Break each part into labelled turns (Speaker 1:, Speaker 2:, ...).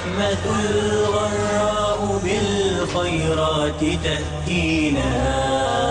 Speaker 1: الرحمة الغراء بالخيرات تأتينا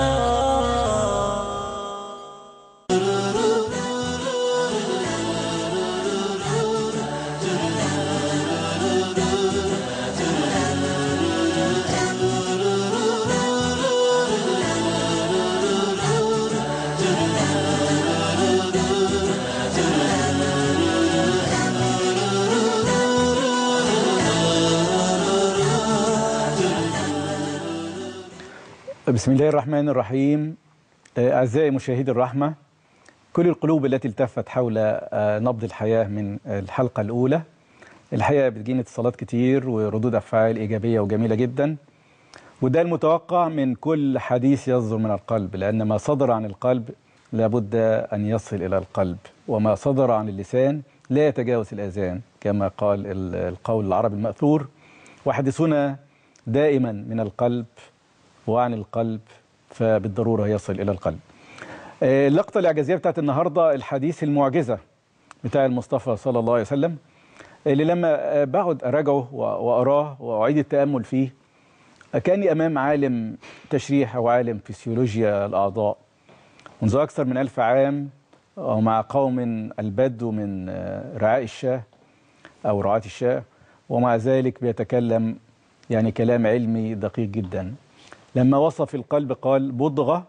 Speaker 2: بسم الله الرحمن الرحيم أعزائي مشاهدي الرحمة كل القلوب التي التفت حول نبض الحياة من الحلقة الأولى الحقيقة بتجيني اتصالات كتير وردود أفعال إيجابية وجميلة جدا وده المتوقع من كل حديث يصدر من القلب لأن ما صدر عن القلب لابد أن يصل إلى القلب وما صدر عن اللسان لا يتجاوز الأذان كما قال القول العربي المأثور وحديثنا دائما من القلب وعن القلب فبالضرورة يصل إلى القلب اللقطة الإعجازية بتاعت النهاردة الحديث المعجزة بتاع المصطفى صلى الله عليه وسلم اللي لما بقعد أراجعه وأراه وأعيد التأمل فيه كاني أمام عالم تشريح أو عالم فسيولوجيا الأعضاء منذ أكثر من ألف عام ومع قوم البدو من رعاء الشاه أو رعاة الشاه ومع ذلك بيتكلم يعني كلام علمي دقيق جدا لما وصف القلب قال بضغة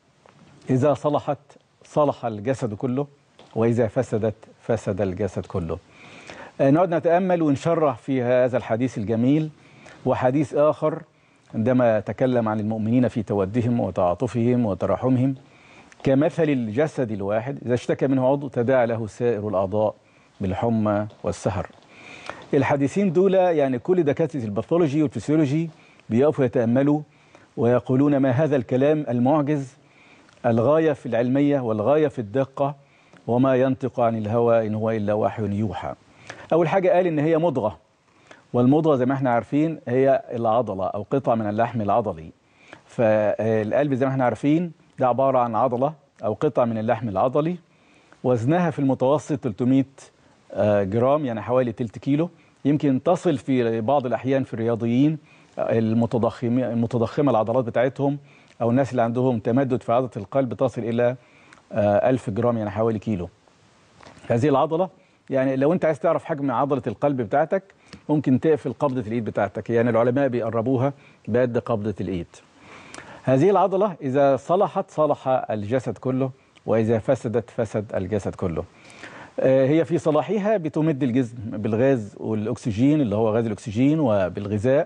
Speaker 2: إذا صلحت صلح الجسد كله وإذا فسدت فسد الجسد كله نقعد نتأمل ونشرح في هذا الحديث الجميل وحديث آخر عندما تكلم عن المؤمنين في تودهم وتعاطفهم وتراحمهم كمثل الجسد الواحد إذا اشتكى منه عضو تداعى له سائر الأعضاء بالحمى والسهر الحديثين دول يعني كل دكاترة الباثولوجي والفسيولوجي بيقفوا يتأملوا ويقولون ما هذا الكلام المعجز الغاية في العلمية والغاية في الدقة وما ينطق عن الهوى إن هو إلا وحي يوحى أول حاجة قال إن هي مضغة والمضغة زي ما احنا عارفين هي العضلة أو قطعة من اللحم العضلي فالقلب زي ما احنا عارفين ده عبارة عن عضلة أو قطعة من اللحم العضلي وزنها في المتوسط 300 جرام يعني حوالي تلت كيلو يمكن تصل في بعض الأحيان في الرياضيين المتضخمة المتضخمة العضلات بتاعتهم أو الناس اللي عندهم تمدد في عضلة القلب تصل إلى 1000 جرام يعني حوالي كيلو هذه العضلة يعني لو أنت عايز تعرف حجم عضلة القلب بتاعتك ممكن تقفل قبضة الإيد بتاعتك يعني العلماء بيقربوها بقد قبضة الإيد هذه العضلة إذا صلحت صلح الجسد كله وإذا فسدت فسد الجسد كله هي في صلاحها بتمد الجسم بالغاز والأكسجين اللي هو غاز الأكسجين وبالغذاء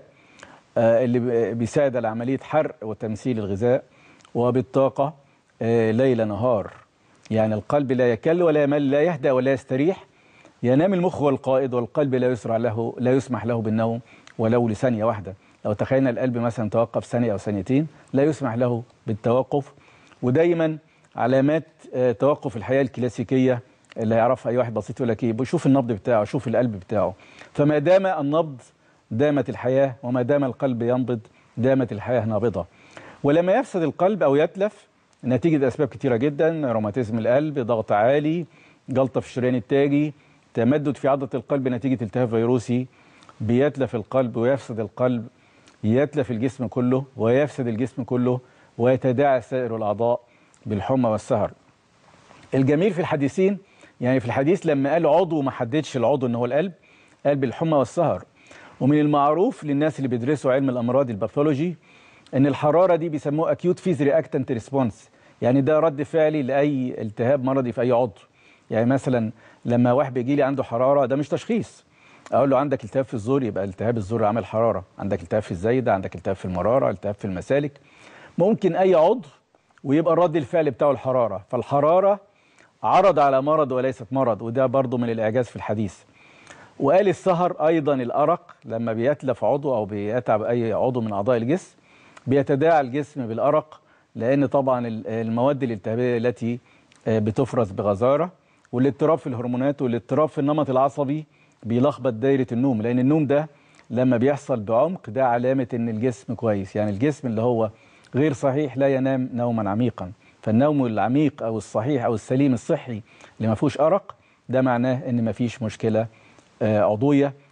Speaker 2: اللي بيساعد على عملية حرق وتمثيل الغذاء وبالطاقة ليل نهار يعني القلب لا يكل ولا يمل لا يهدأ ولا يستريح ينام المخ والقائد والقلب لا يسرع له لا يسمح له بالنوم ولو لثانية واحدة لو تخيلنا القلب مثلا توقف ثانية أو ثانيتين لا يسمح له بالتوقف ودايما علامات توقف الحياة الكلاسيكية اللي يعرفها أي واحد بسيط يقول لك إيه شوف النبض بتاعه شوف القلب بتاعه فما دام النبض دامت الحياة وما دام القلب ينبض دامت الحياة نابضة ولما يفسد القلب أو يتلف نتيجة أسباب كتيرة جدا روماتيزم القلب ضغط عالي جلطة في الشريان التاجي تمدد في عضلة القلب نتيجة التهاب فيروسي بيتلف القلب ويفسد القلب يتلف الجسم كله ويفسد الجسم كله ويتداعى سائر الأعضاء بالحمى والسهر الجميل في الحديثين يعني في الحديث لما قال عضو ما حددش العضو ان هو القلب قال بالحمى والسهر ومن المعروف للناس اللي بيدرسوا علم الامراض الباثولوجي ان الحراره دي بيسموه اكيوت فيز رياكتنت ريسبونس يعني ده رد فعلي لاي التهاب مرضي في اي عضو يعني مثلا لما واحد بيجي لي عنده حراره ده مش تشخيص اقول له عندك التهاب في الزور يبقى التهاب الزور عامل حراره عندك التهاب في الزايده عندك التهاب في المراره التهاب في المسالك ممكن اي عضو ويبقى الرد الفعلي بتاعه الحراره فالحراره عرض على مرض وليست مرض وده برضه من الاعجاز في الحديث وقال السهر ايضا الارق لما بيتلف عضو او بيتعب اي عضو من اعضاء الجسم بيتداعى الجسم بالارق لان طبعا المواد الالتهابيه التي بتفرز بغزاره والاضطراب في الهرمونات والاضطراب في النمط العصبي بيلخبط دايره النوم لان النوم ده لما بيحصل بعمق ده علامه ان الجسم كويس يعني الجسم اللي هو غير صحيح لا ينام نوما عميقا فالنوم العميق او الصحيح او السليم الصحي اللي ما فيهوش ارق ده معناه ان ما فيش مشكله عضويه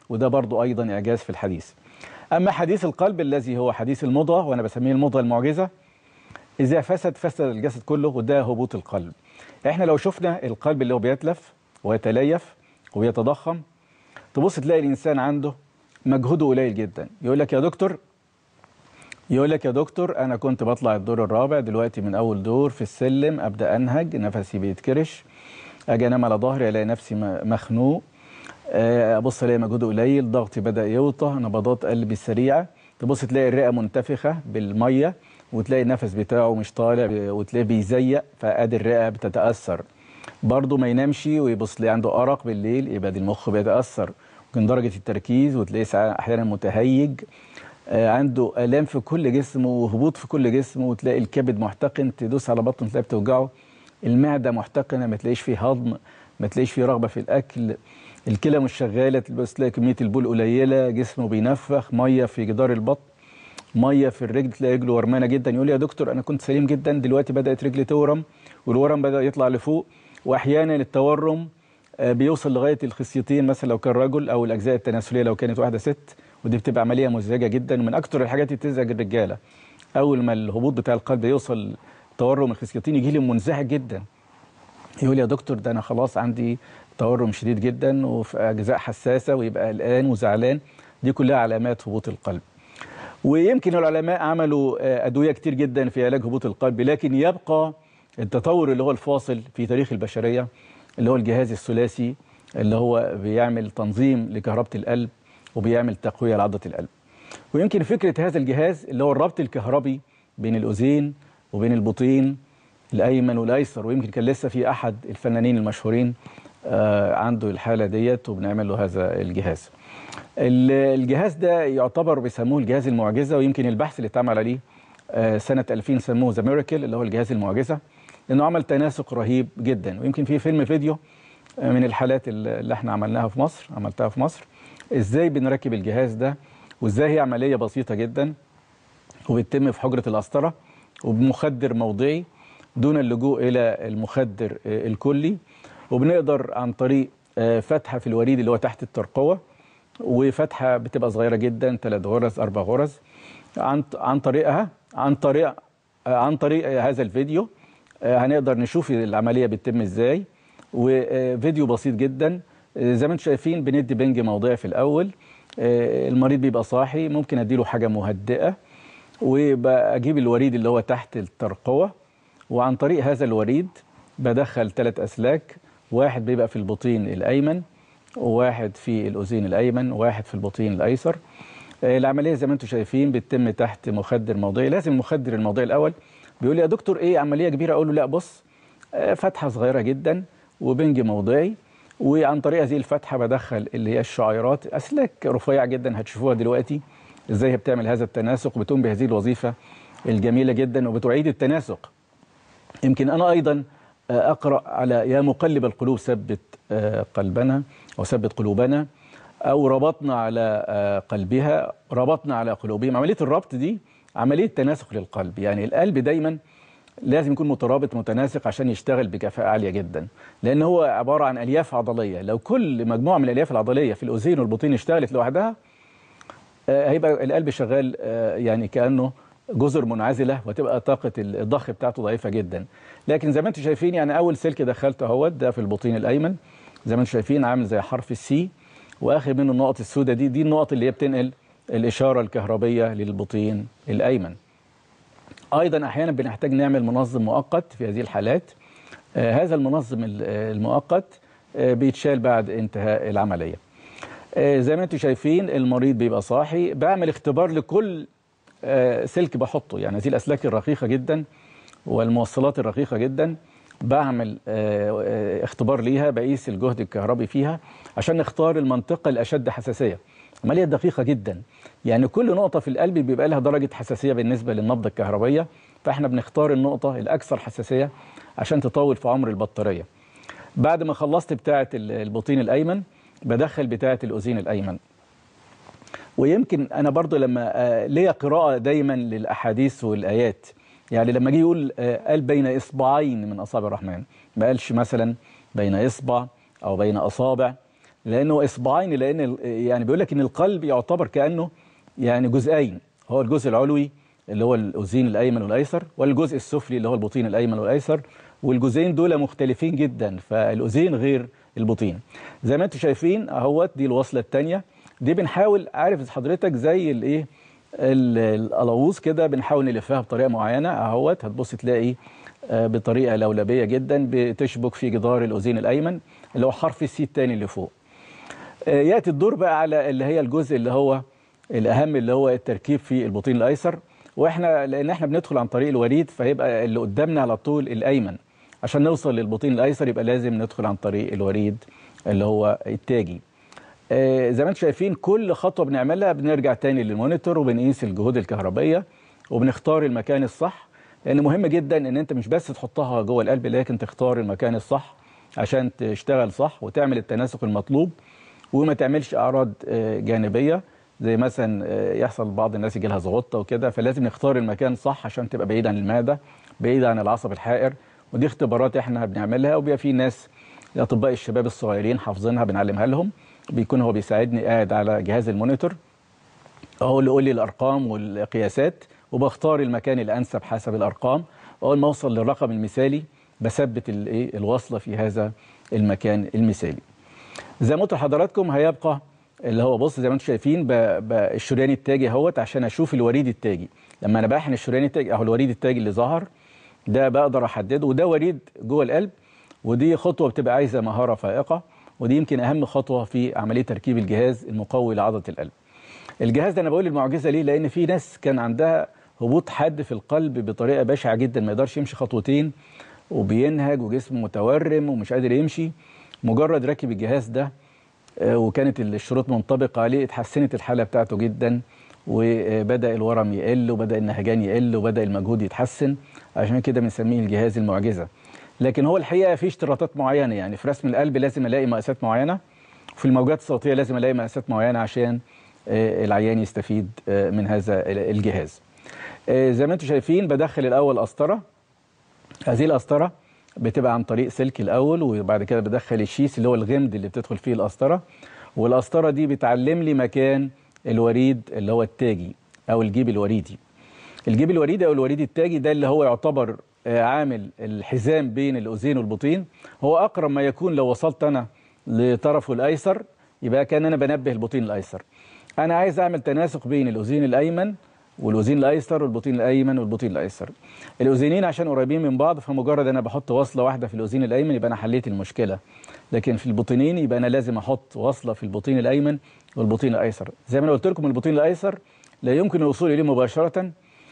Speaker 2: وده برضو أيضا إعجاز في الحديث أما حديث القلب الذي هو حديث المضى وأنا بسميه المضى المعجزة إذا فسد فسد الجسد كله وده هبوط القلب إحنا لو شفنا القلب اللي هو بيتلف ويتليف وبيتضخم تبص تلاقي الإنسان عنده مجهوده قليل جدا يقول لك يا دكتور يقول لك يا دكتور انا كنت بطلع الدور الرابع دلوقتي من اول دور في السلم ابدا انهج نفسي بيتكرش اجي انام على ظهري الاقي نفسي مخنوق ابص الاقي مجهودي قليل ضغطي بدا يوطى نبضات قلبي سريعه تبص تلاقي الرئه منتفخه بالميه وتلاقي النفس بتاعه مش طالع وتلاقيه بيزيق فادي الرئه بتتاثر برضه ما ينامش ويبص لي عنده ارق بالليل يبقى المخ بيتاثر ممكن درجه التركيز وتلاقيه احيانا متهيج عنده الام في كل جسمه وهبوط في كل جسمه وتلاقي الكبد محتقن تدوس على بطنه تلاقيه بتوجعه المعده محتقنه ما تلاقيش فيه هضم ما تلاقيش فيه رغبه في الاكل الكلى مش شغاله تبص تلاقي كميه البول قليله جسمه بينفخ ميه في جدار البطن ميه في الرجل تلاقي رجله ورمانه جدا يقول لي يا دكتور انا كنت سليم جدا دلوقتي بدات رجلي تورم والورم بدا يطلع لفوق واحيانا التورم بيوصل لغايه الخصيتين مثلا لو كان رجل او الاجزاء التناسليه لو كانت واحده ست ودي بتبقى عمليه مزعجه جدا ومن اكثر الحاجات اللي بتزعج الرجاله اول ما الهبوط بتاع القلب يوصل تورم الخصيتين يجي لي منزعج جدا يقول يا دكتور ده انا خلاص عندي تورم شديد جدا وفي اجزاء حساسه ويبقى قلقان وزعلان دي كلها علامات هبوط القلب ويمكن العلماء عملوا ادويه كتير جدا في علاج هبوط القلب لكن يبقى التطور اللي هو الفاصل في تاريخ البشريه اللي هو الجهاز الثلاثي اللي هو بيعمل تنظيم لكهربه القلب وبيعمل تقويه لعضله القلب ويمكن فكره هذا الجهاز اللي هو الربط الكهربي بين الاذين وبين البطين الايمن والايسر ويمكن كان لسه في احد الفنانين المشهورين آه عنده الحاله ديت وبنعمل له هذا الجهاز الجهاز ده يعتبر بيسموه الجهاز المعجزه ويمكن البحث اللي اتعمل عليه آه سنه 2000 سموه ذا ميراكل اللي هو الجهاز المعجزه لانه عمل تناسق رهيب جدا ويمكن في فيلم فيديو من الحالات اللي احنا عملناها في مصر عملتها في مصر ازاي بنركب الجهاز ده وازاي هي عمليه بسيطه جدا وبتتم في حجره القسطره وبمخدر موضعي دون اللجوء الى المخدر الكلي وبنقدر عن طريق فتحه في الوريد اللي هو تحت الترقوه وفتحه بتبقى صغيره جدا ثلاث غرز اربع غرز عن عن طريقها عن طريق عن طريق هذا الفيديو هنقدر نشوف العمليه بتتم ازاي وفيديو بسيط جدا زي ما انتم شايفين بندي بنج موضعي في الاول المريض بيبقى صاحي ممكن اديله حاجه مهدئه وبجيب الوريد اللي هو تحت الترقوه وعن طريق هذا الوريد بدخل ثلاث اسلاك واحد بيبقى في البطين الايمن وواحد في الاذين الايمن وواحد في البطين الايسر العمليه زي ما انتم شايفين بتتم تحت مخدر موضعي لازم المخدر الموضعي الاول بيقول لي يا دكتور ايه عمليه كبيره اقول له لا بص فتحه صغيره جدا وبنج موضعي وعن طريق هذه الفتحه بدخل اللي هي الشعيرات اسلاك رفيعه جدا هتشوفوها دلوقتي ازاي هي بتعمل هذا التناسق بتقوم بهذه الوظيفه الجميله جدا وبتعيد التناسق يمكن انا ايضا اقرا على يا مقلب القلوب ثبت قلبنا او ثبت قلوبنا او ربطنا على قلبها ربطنا على قلوبهم عمليه الربط دي عمليه تناسق للقلب يعني القلب دايما لازم يكون مترابط متناسق عشان يشتغل بكفاءة عالية جدا لأن هو عبارة عن ألياف عضلية لو كل مجموعة من الألياف العضلية في الأذين والبطين اشتغلت لوحدها هيبقى القلب شغال يعني كأنه جزر منعزلة وتبقى طاقة الضخ بتاعته ضعيفة جدا لكن زي ما انتم شايفين يعني أول سلك دخلته اهوت ده في البطين الأيمن زي ما انتم شايفين عامل زي حرف السي وآخر منه النقط السوداء دي دي النقط اللي هي بتنقل الإشارة الكهربية للبطين الأيمن ايضا احيانا بنحتاج نعمل منظم مؤقت في هذه الحالات آه هذا المنظم المؤقت آه بيتشال بعد انتهاء العمليه آه زي ما انتم شايفين المريض بيبقى صاحي بعمل اختبار لكل سلك بحطه يعني هذه الاسلاك الرقيقه جدا والموصلات الرقيقه جدا بعمل اختبار ليها بقيس الجهد الكهربي فيها عشان نختار المنطقه الاشد حساسيه عمليه دقيقه جدا يعني كل نقطة في القلب بيبقى لها درجة حساسية بالنسبة للنبضة الكهربية فاحنا بنختار النقطة الأكثر حساسية عشان تطول في عمر البطارية بعد ما خلصت بتاعة البطين الأيمن بدخل بتاعة الأذين الأيمن ويمكن أنا برضو لما ليا قراءة دايما للأحاديث والآيات يعني لما جه يقول قال بين إصبعين من أصابع الرحمن ما قالش مثلا بين إصبع أو بين أصابع لانه اصبعين لان ال- يعني بيقول لك ان القلب يعتبر كانه يعني جزئين هو الجزء العلوي اللي هو الاذين الايمن والايسر والجزء السفلي اللي هو البطين الايمن والايسر والجزئين دول مختلفين جدا فالاذين غير البطين زي ما انتم شايفين اهوت دي الوصله الثانيه دي بنحاول عارف حضرتك زي الايه ال- القلاووز كده بنحاول نلفها بطريقه معينه اهوت هتبص تلاقي آه، بطريقه لولبيه جدا بتشبك في جدار الاذين الايمن اللي هو حرف السي الثاني اللي فوق آه، ياتي الدور بقى على اللي هي الجزء اللي هو الاهم اللي هو التركيب في البطين الايسر واحنا لان احنا بندخل عن طريق الوريد فيبقى اللي قدامنا على طول الايمن عشان نوصل للبطين الايسر يبقى لازم ندخل عن طريق الوريد اللي هو التاجي آه، زي ما انتم شايفين كل خطوه بنعملها بنرجع تاني للمونيتور وبنقيس الجهود الكهربائيه وبنختار المكان الصح لان مهم جدا ان انت مش بس تحطها جوه القلب لكن تختار المكان الصح عشان تشتغل صح وتعمل التناسق المطلوب وما تعملش اعراض آه، جانبيه زي مثلا آه، يحصل بعض الناس يجي لها زغطه وكده فلازم نختار المكان صح عشان تبقى بعيد عن المعده بعيد عن العصب الحائر ودي اختبارات احنا بنعملها وبيبقى في ناس اطباء الشباب الصغيرين حافظينها بنعلمها لهم بيكون هو بيساعدني قاعد على جهاز المونيتور هو اللي يقول لي الارقام والقياسات وبختار المكان الانسب حسب الارقام اول ما اوصل للرقم المثالي بثبت الايه الوصله في هذا المكان المثالي زي ما قلت لحضراتكم هيبقى اللي هو بص زي ما انتم شايفين ب... ب... الشريان التاجي اهوت عشان اشوف الوريد التاجي لما انا بحن الشريان التاجي اهو الوريد التاجي اللي ظهر ده بقدر احدده وده وريد جوه القلب ودي خطوه بتبقى عايزه مهاره فائقه ودي يمكن اهم خطوه في عمليه تركيب الجهاز المقوي لعضله القلب الجهاز ده انا بقول المعجزه ليه لان في ناس كان عندها هبوط حاد في القلب بطريقه بشعه جدا ما يقدرش يمشي خطوتين وبينهج وجسمه متورم ومش قادر يمشي مجرد راكب الجهاز ده آه، وكانت الشروط منطبقه عليه اتحسنت الحاله بتاعته جدا وبدا الورم يقل وبدا النهجان يقل وبدا المجهود يتحسن عشان كده بنسميه الجهاز المعجزه لكن هو الحقيقه في اشتراطات معينه يعني في رسم القلب لازم الاقي مقاسات معينه وفي الموجات الصوتيه لازم الاقي مقاسات معينه عشان آه، العيان يستفيد آه، من هذا الجهاز آه، زي ما انتم شايفين بدخل الاول قسطره هذه القسطره بتبقى عن طريق سلك الاول وبعد كده بدخل الشيس اللي هو الغمد اللي بتدخل فيه القسطره والقسطره دي بتعلم لي مكان الوريد اللي هو التاجي او الجيب الوريدي الجيب الوريدي او الوريد التاجي ده اللي هو يعتبر آه، عامل الحزام بين الاذين والبطين هو اقرب ما يكون لو وصلت انا لطرفه الايسر يبقى كان انا بنبه البطين الايسر انا عايز اعمل تناسق بين الاذين الايمن والاذين الايسر والبطين الايمن والبطين الايسر الاذينين عشان قريبين من بعض فمجرد انا بحط وصله واحده في الاذين الايمن يبقى انا حليت المشكله لكن في البطينين يبقى انا لازم احط وصله في البطين الايمن والبطين الايسر زي ما انا قلت لكم البطين الايسر لا يمكن الوصول اليه مباشره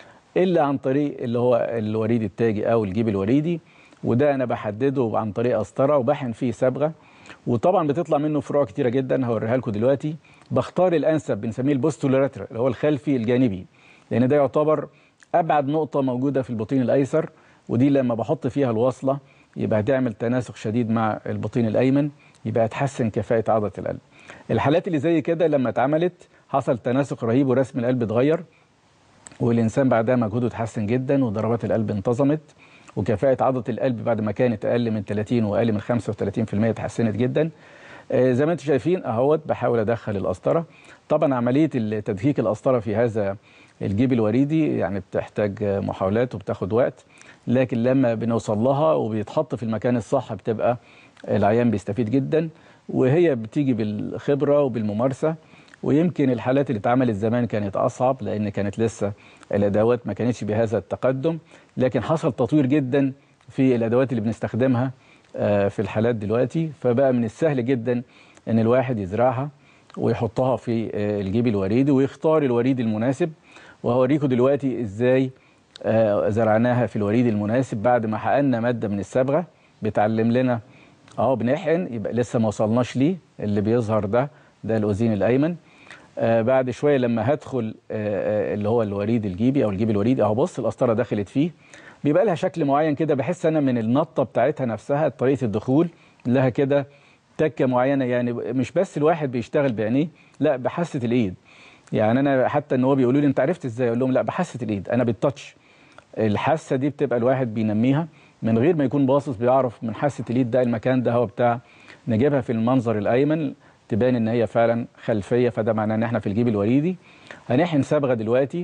Speaker 2: الا عن طريق اللي هو الوريد التاجي او الجيب الوريدي وده انا بحدده عن طريق قسطره وبحن فيه صبغه وطبعا بتطلع منه فروع كتيره جدا هوريها لكم دلوقتي بختار الانسب بنسميه البوستولاترال اللي هو الخلفي الجانبي لان ده يعتبر ابعد نقطه موجوده في البطين الايسر ودي لما بحط فيها الوصله يبقى هتعمل تناسق شديد مع البطين الايمن يبقى هتحسن كفاءه عضله القلب الحالات اللي زي كده لما اتعملت حصل تناسق رهيب ورسم القلب اتغير والانسان بعدها مجهوده اتحسن جدا وضربات القلب انتظمت وكفاءه عضله القلب بعد ما كانت اقل من 30 واقل من 35% اتحسنت جدا آه، زي ما انتم شايفين اهوت بحاول ادخل القسطره طبعا عمليه تدهيك القسطره في هذا الجيب الوريدي يعني بتحتاج محاولات وبتاخد وقت لكن لما بنوصل لها وبيتحط في المكان الصح بتبقى العيان بيستفيد جدا وهي بتيجي بالخبره وبالممارسه ويمكن الحالات اللي اتعملت زمان كانت اصعب لان كانت لسه الادوات ما كانتش بهذا التقدم لكن حصل تطوير جدا في الادوات اللي بنستخدمها آه، في الحالات دلوقتي فبقى من السهل جدا ان الواحد يزرعها ويحطها في آه، الجيب الوريدي ويختار الوريد المناسب وهوريكم دلوقتي ازاي آه، زرعناها في الوريد المناسب بعد ما حققنا ماده من الصبغه بتعلم لنا اهو بنحقن يبقى لسه ما وصلناش ليه اللي بيظهر ده ده الاذين الايمن آه بعد شويه لما هدخل آه آه اللي هو الوريد الجيبي او الجيب الوريدي اهو بص القسطره دخلت فيه بيبقى لها شكل معين كده بحس انا من النطه بتاعتها نفسها طريقه الدخول لها كده تكه معينه يعني مش بس الواحد بيشتغل بعينيه لا بحاسه الايد يعني انا حتى ان هو بيقولوا لي انت عرفت ازاي اقول لهم لا بحاسه الايد انا بالتاتش الحاسه دي بتبقى الواحد بينميها من غير ما يكون باصص بيعرف من حاسه اليد ده المكان ده هو بتاع نجيبها في المنظر الايمن تبان ان هي فعلا خلفيه فده معناه ان احنا في الجيب الوريدي هنحقن صبغه دلوقتي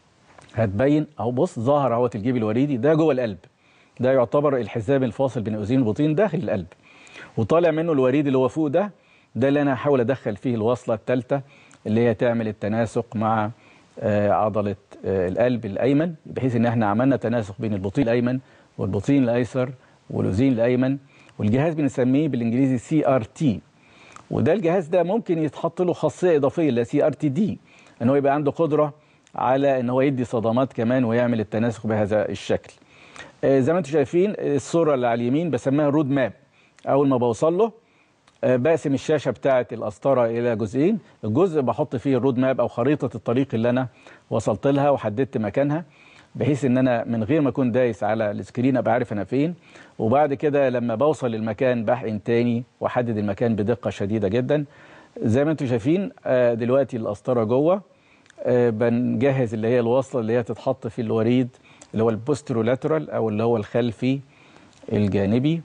Speaker 2: هتبين اهو بص ظهر اهوت الجيب الوريدي ده جوه القلب ده يعتبر الحزام الفاصل بين الاذين والبطين داخل القلب وطالع منه الوريد اللي هو فوق ده ده اللي انا هحاول ادخل فيه الوصله الثالثه اللي هي تعمل التناسق مع آه، عضله آه، القلب الايمن بحيث ان احنا عملنا تناسق بين البطين الايمن والبطين الايسر والاذين الايمن والجهاز بنسميه بالانجليزي سي ار تي وده الجهاز ده ممكن يتحط له خاصيه اضافيه اللي سي ار تي دي ان هو يبقى عنده قدره على ان هو يدي صدمات كمان ويعمل التناسق بهذا الشكل آه، زي ما انتم شايفين الصوره اللي على اليمين بسميها رود ماب اول ما بوصل له آه، بقسم الشاشه بتاعه القسطره الى جزئين الجزء بحط فيه الرود ماب او خريطه الطريق اللي انا وصلت لها وحددت مكانها بحيث ان انا من غير ما اكون دايس على السكرين ابقى عارف انا فين وبعد كده لما بوصل للمكان بحقن تاني واحدد المكان بدقه شديده جدا زي ما انتم شايفين آه، دلوقتي القسطره جوه آه، بنجهز اللي هي الوصله اللي هي تتحط في الوريد اللي هو البوسترولاترال او اللي هو الخلفي الجانبي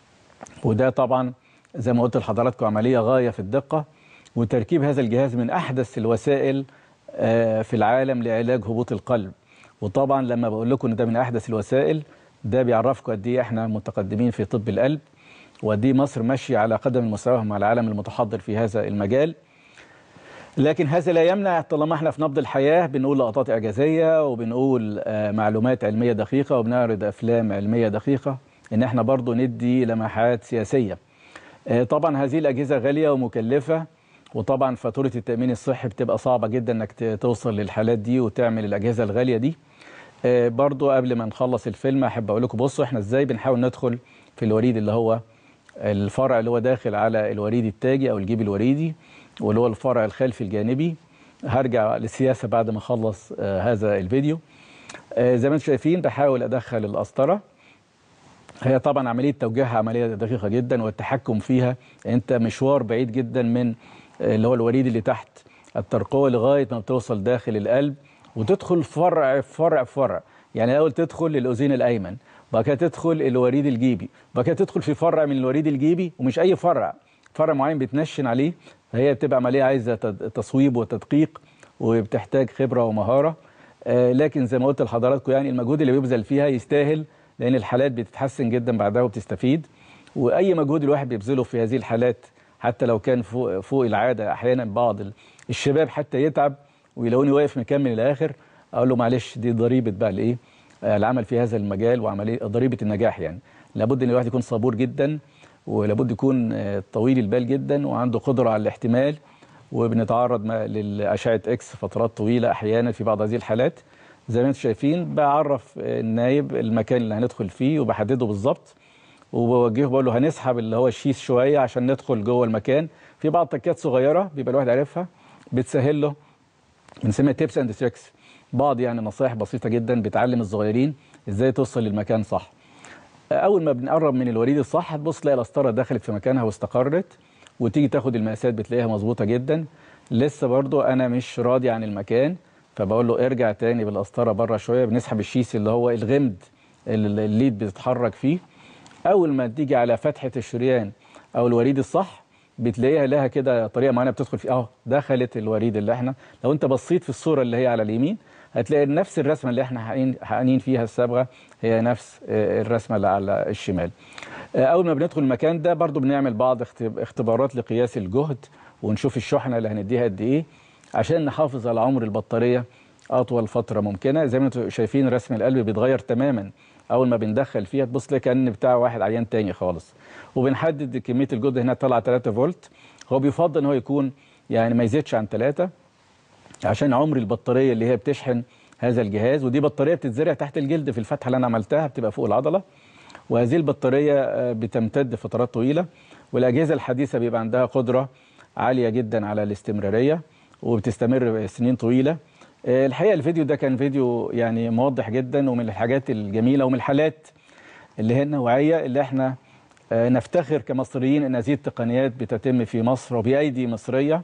Speaker 2: وده طبعا زي ما قلت لحضراتكم عمليه غايه في الدقه وتركيب هذا الجهاز من احدث الوسائل آه، في العالم لعلاج هبوط القلب وطبعا لما بقول لكم ان ده من احدث الوسائل ده بيعرفكم قد ايه احنا متقدمين في طب القلب وقد ايه مصر ماشيه على قدم المساواه مع العالم المتحضر في هذا المجال لكن هذا لا يمنع طالما احنا في نبض الحياه بنقول لقطات اعجازيه وبنقول آه، معلومات علميه دقيقه وبنعرض افلام علميه دقيقه ان احنا برضو ندي لمحات سياسيه. آه، طبعا هذه الاجهزه غاليه ومكلفه وطبعا فاتوره التامين الصحي بتبقى صعبه جدا انك ت- توصل للحالات دي وتعمل الاجهزه الغاليه دي. آه، برضو قبل ما نخلص الفيلم احب اقول لكم بصوا احنا ازاي بنحاول ندخل في الوريد اللي هو الفرع اللي هو داخل على الوريد التاجي او الجيب الوريدي واللي هو الفرع الخلفي الجانبي هرجع للسياسه بعد ما اخلص آه، هذا الفيديو آه، زي ما انتم شايفين بحاول ادخل القسطره هي طبعا عمليه توجيهها عمليه دقيقه جدا والتحكم فيها انت مشوار بعيد جدا من آه، اللي هو الوريد اللي تحت الترقوه لغايه ما بتوصل داخل القلب وتدخل فرع فرع فرع يعني الاول تدخل للاذين الايمن وبعد كده تدخل الوريد الجيبي وبعد كده تدخل في فرع من الوريد الجيبي ومش اي فرع فرع معين بتنشن عليه فهي بتبقى عمليه عايزه تد- تصويب وتدقيق وبتحتاج خبره ومهاره آه، لكن زي ما قلت لحضراتكم يعني المجهود اللي بيبذل فيها يستاهل لان الحالات بتتحسن جدا بعدها وبتستفيد واي مجهود الواحد بيبذله في هذه الحالات حتى لو كان فوق فوق العاده احيانا بعض ال- الشباب حتى يتعب ويلاقوني واقف مكمل للاخر اقول له معلش دي ضريبه بقى الايه آه، العمل في هذا المجال وعمليه ضريبه النجاح يعني لابد ان الواحد يكون صبور جدا ولابد يكون آه، طويل البال جدا وعنده قدره على الاحتمال وبنتعرض ما- للاشعه اكس فترات طويله احيانا في بعض هذه الحالات زي ما انتم شايفين بعرف آه، النايب المكان اللي هندخل فيه وبحدده بالظبط وبوجهه بقول له هنسحب اللي هو الشيس شويه عشان ندخل جوه المكان في بعض تكات صغيره بيبقى الواحد عارفها بتسهل له بنسميها تيبس اند تريكس بعض يعني نصائح بسيطه جدا بتعلم الصغيرين ازاي توصل للمكان صح اول ما بنقرب من الوريد الصح هتبص تلاقي القسطره دخلت في مكانها واستقرت وتيجي تاخد المقاسات بتلاقيها مظبوطه جدا لسه برضو انا مش راضي عن المكان فبقول له ارجع تاني بالقسطره بره شويه بنسحب الشيس اللي هو الغمد اللي الليد بتتحرك فيه اول ما تيجي على فتحه الشريان او الوريد الصح بتلاقيها لها كده طريقه معينه بتدخل فيه اهو دخلت الوريد اللي احنا لو انت بصيت في الصوره اللي هي على اليمين هتلاقي نفس الرسمه اللي احنا حقين- حقنين فيها الصبغه هي نفس آه، الرسمه اللي على الشمال آه، اول ما بندخل المكان ده برضو بنعمل بعض اختب- اختبارات لقياس الجهد ونشوف الشحنه اللي هنديها قد ايه عشان نحافظ على عمر البطاريه اطول فتره ممكنه زي ما انتم شايفين رسم القلب بيتغير تماما اول ما بندخل فيها تبص تلاقي كان بتاع واحد عيان تاني خالص وبنحدد كميه الجهد هنا طالعه 3 فولت هو بيفضل ان هو يكون يعني ما يزيدش عن 3 عشان عمر البطاريه اللي هي بتشحن هذا الجهاز ودي بطاريه بتتزرع تحت الجلد في الفتحه اللي انا عملتها بتبقى فوق العضله وهذه البطاريه آه، بتمتد فترات طويله والاجهزه الحديثه بيبقى عندها قدره عاليه جدا على الاستمراريه وبتستمر سنين طويله آه، الحقيقه الفيديو ده كان فيديو يعني موضح جدا ومن الحاجات الجميله ومن الحالات اللي هي النوعيه اللي احنا آه، نفتخر كمصريين ان هذه التقنيات بتتم في مصر وبايدي مصريه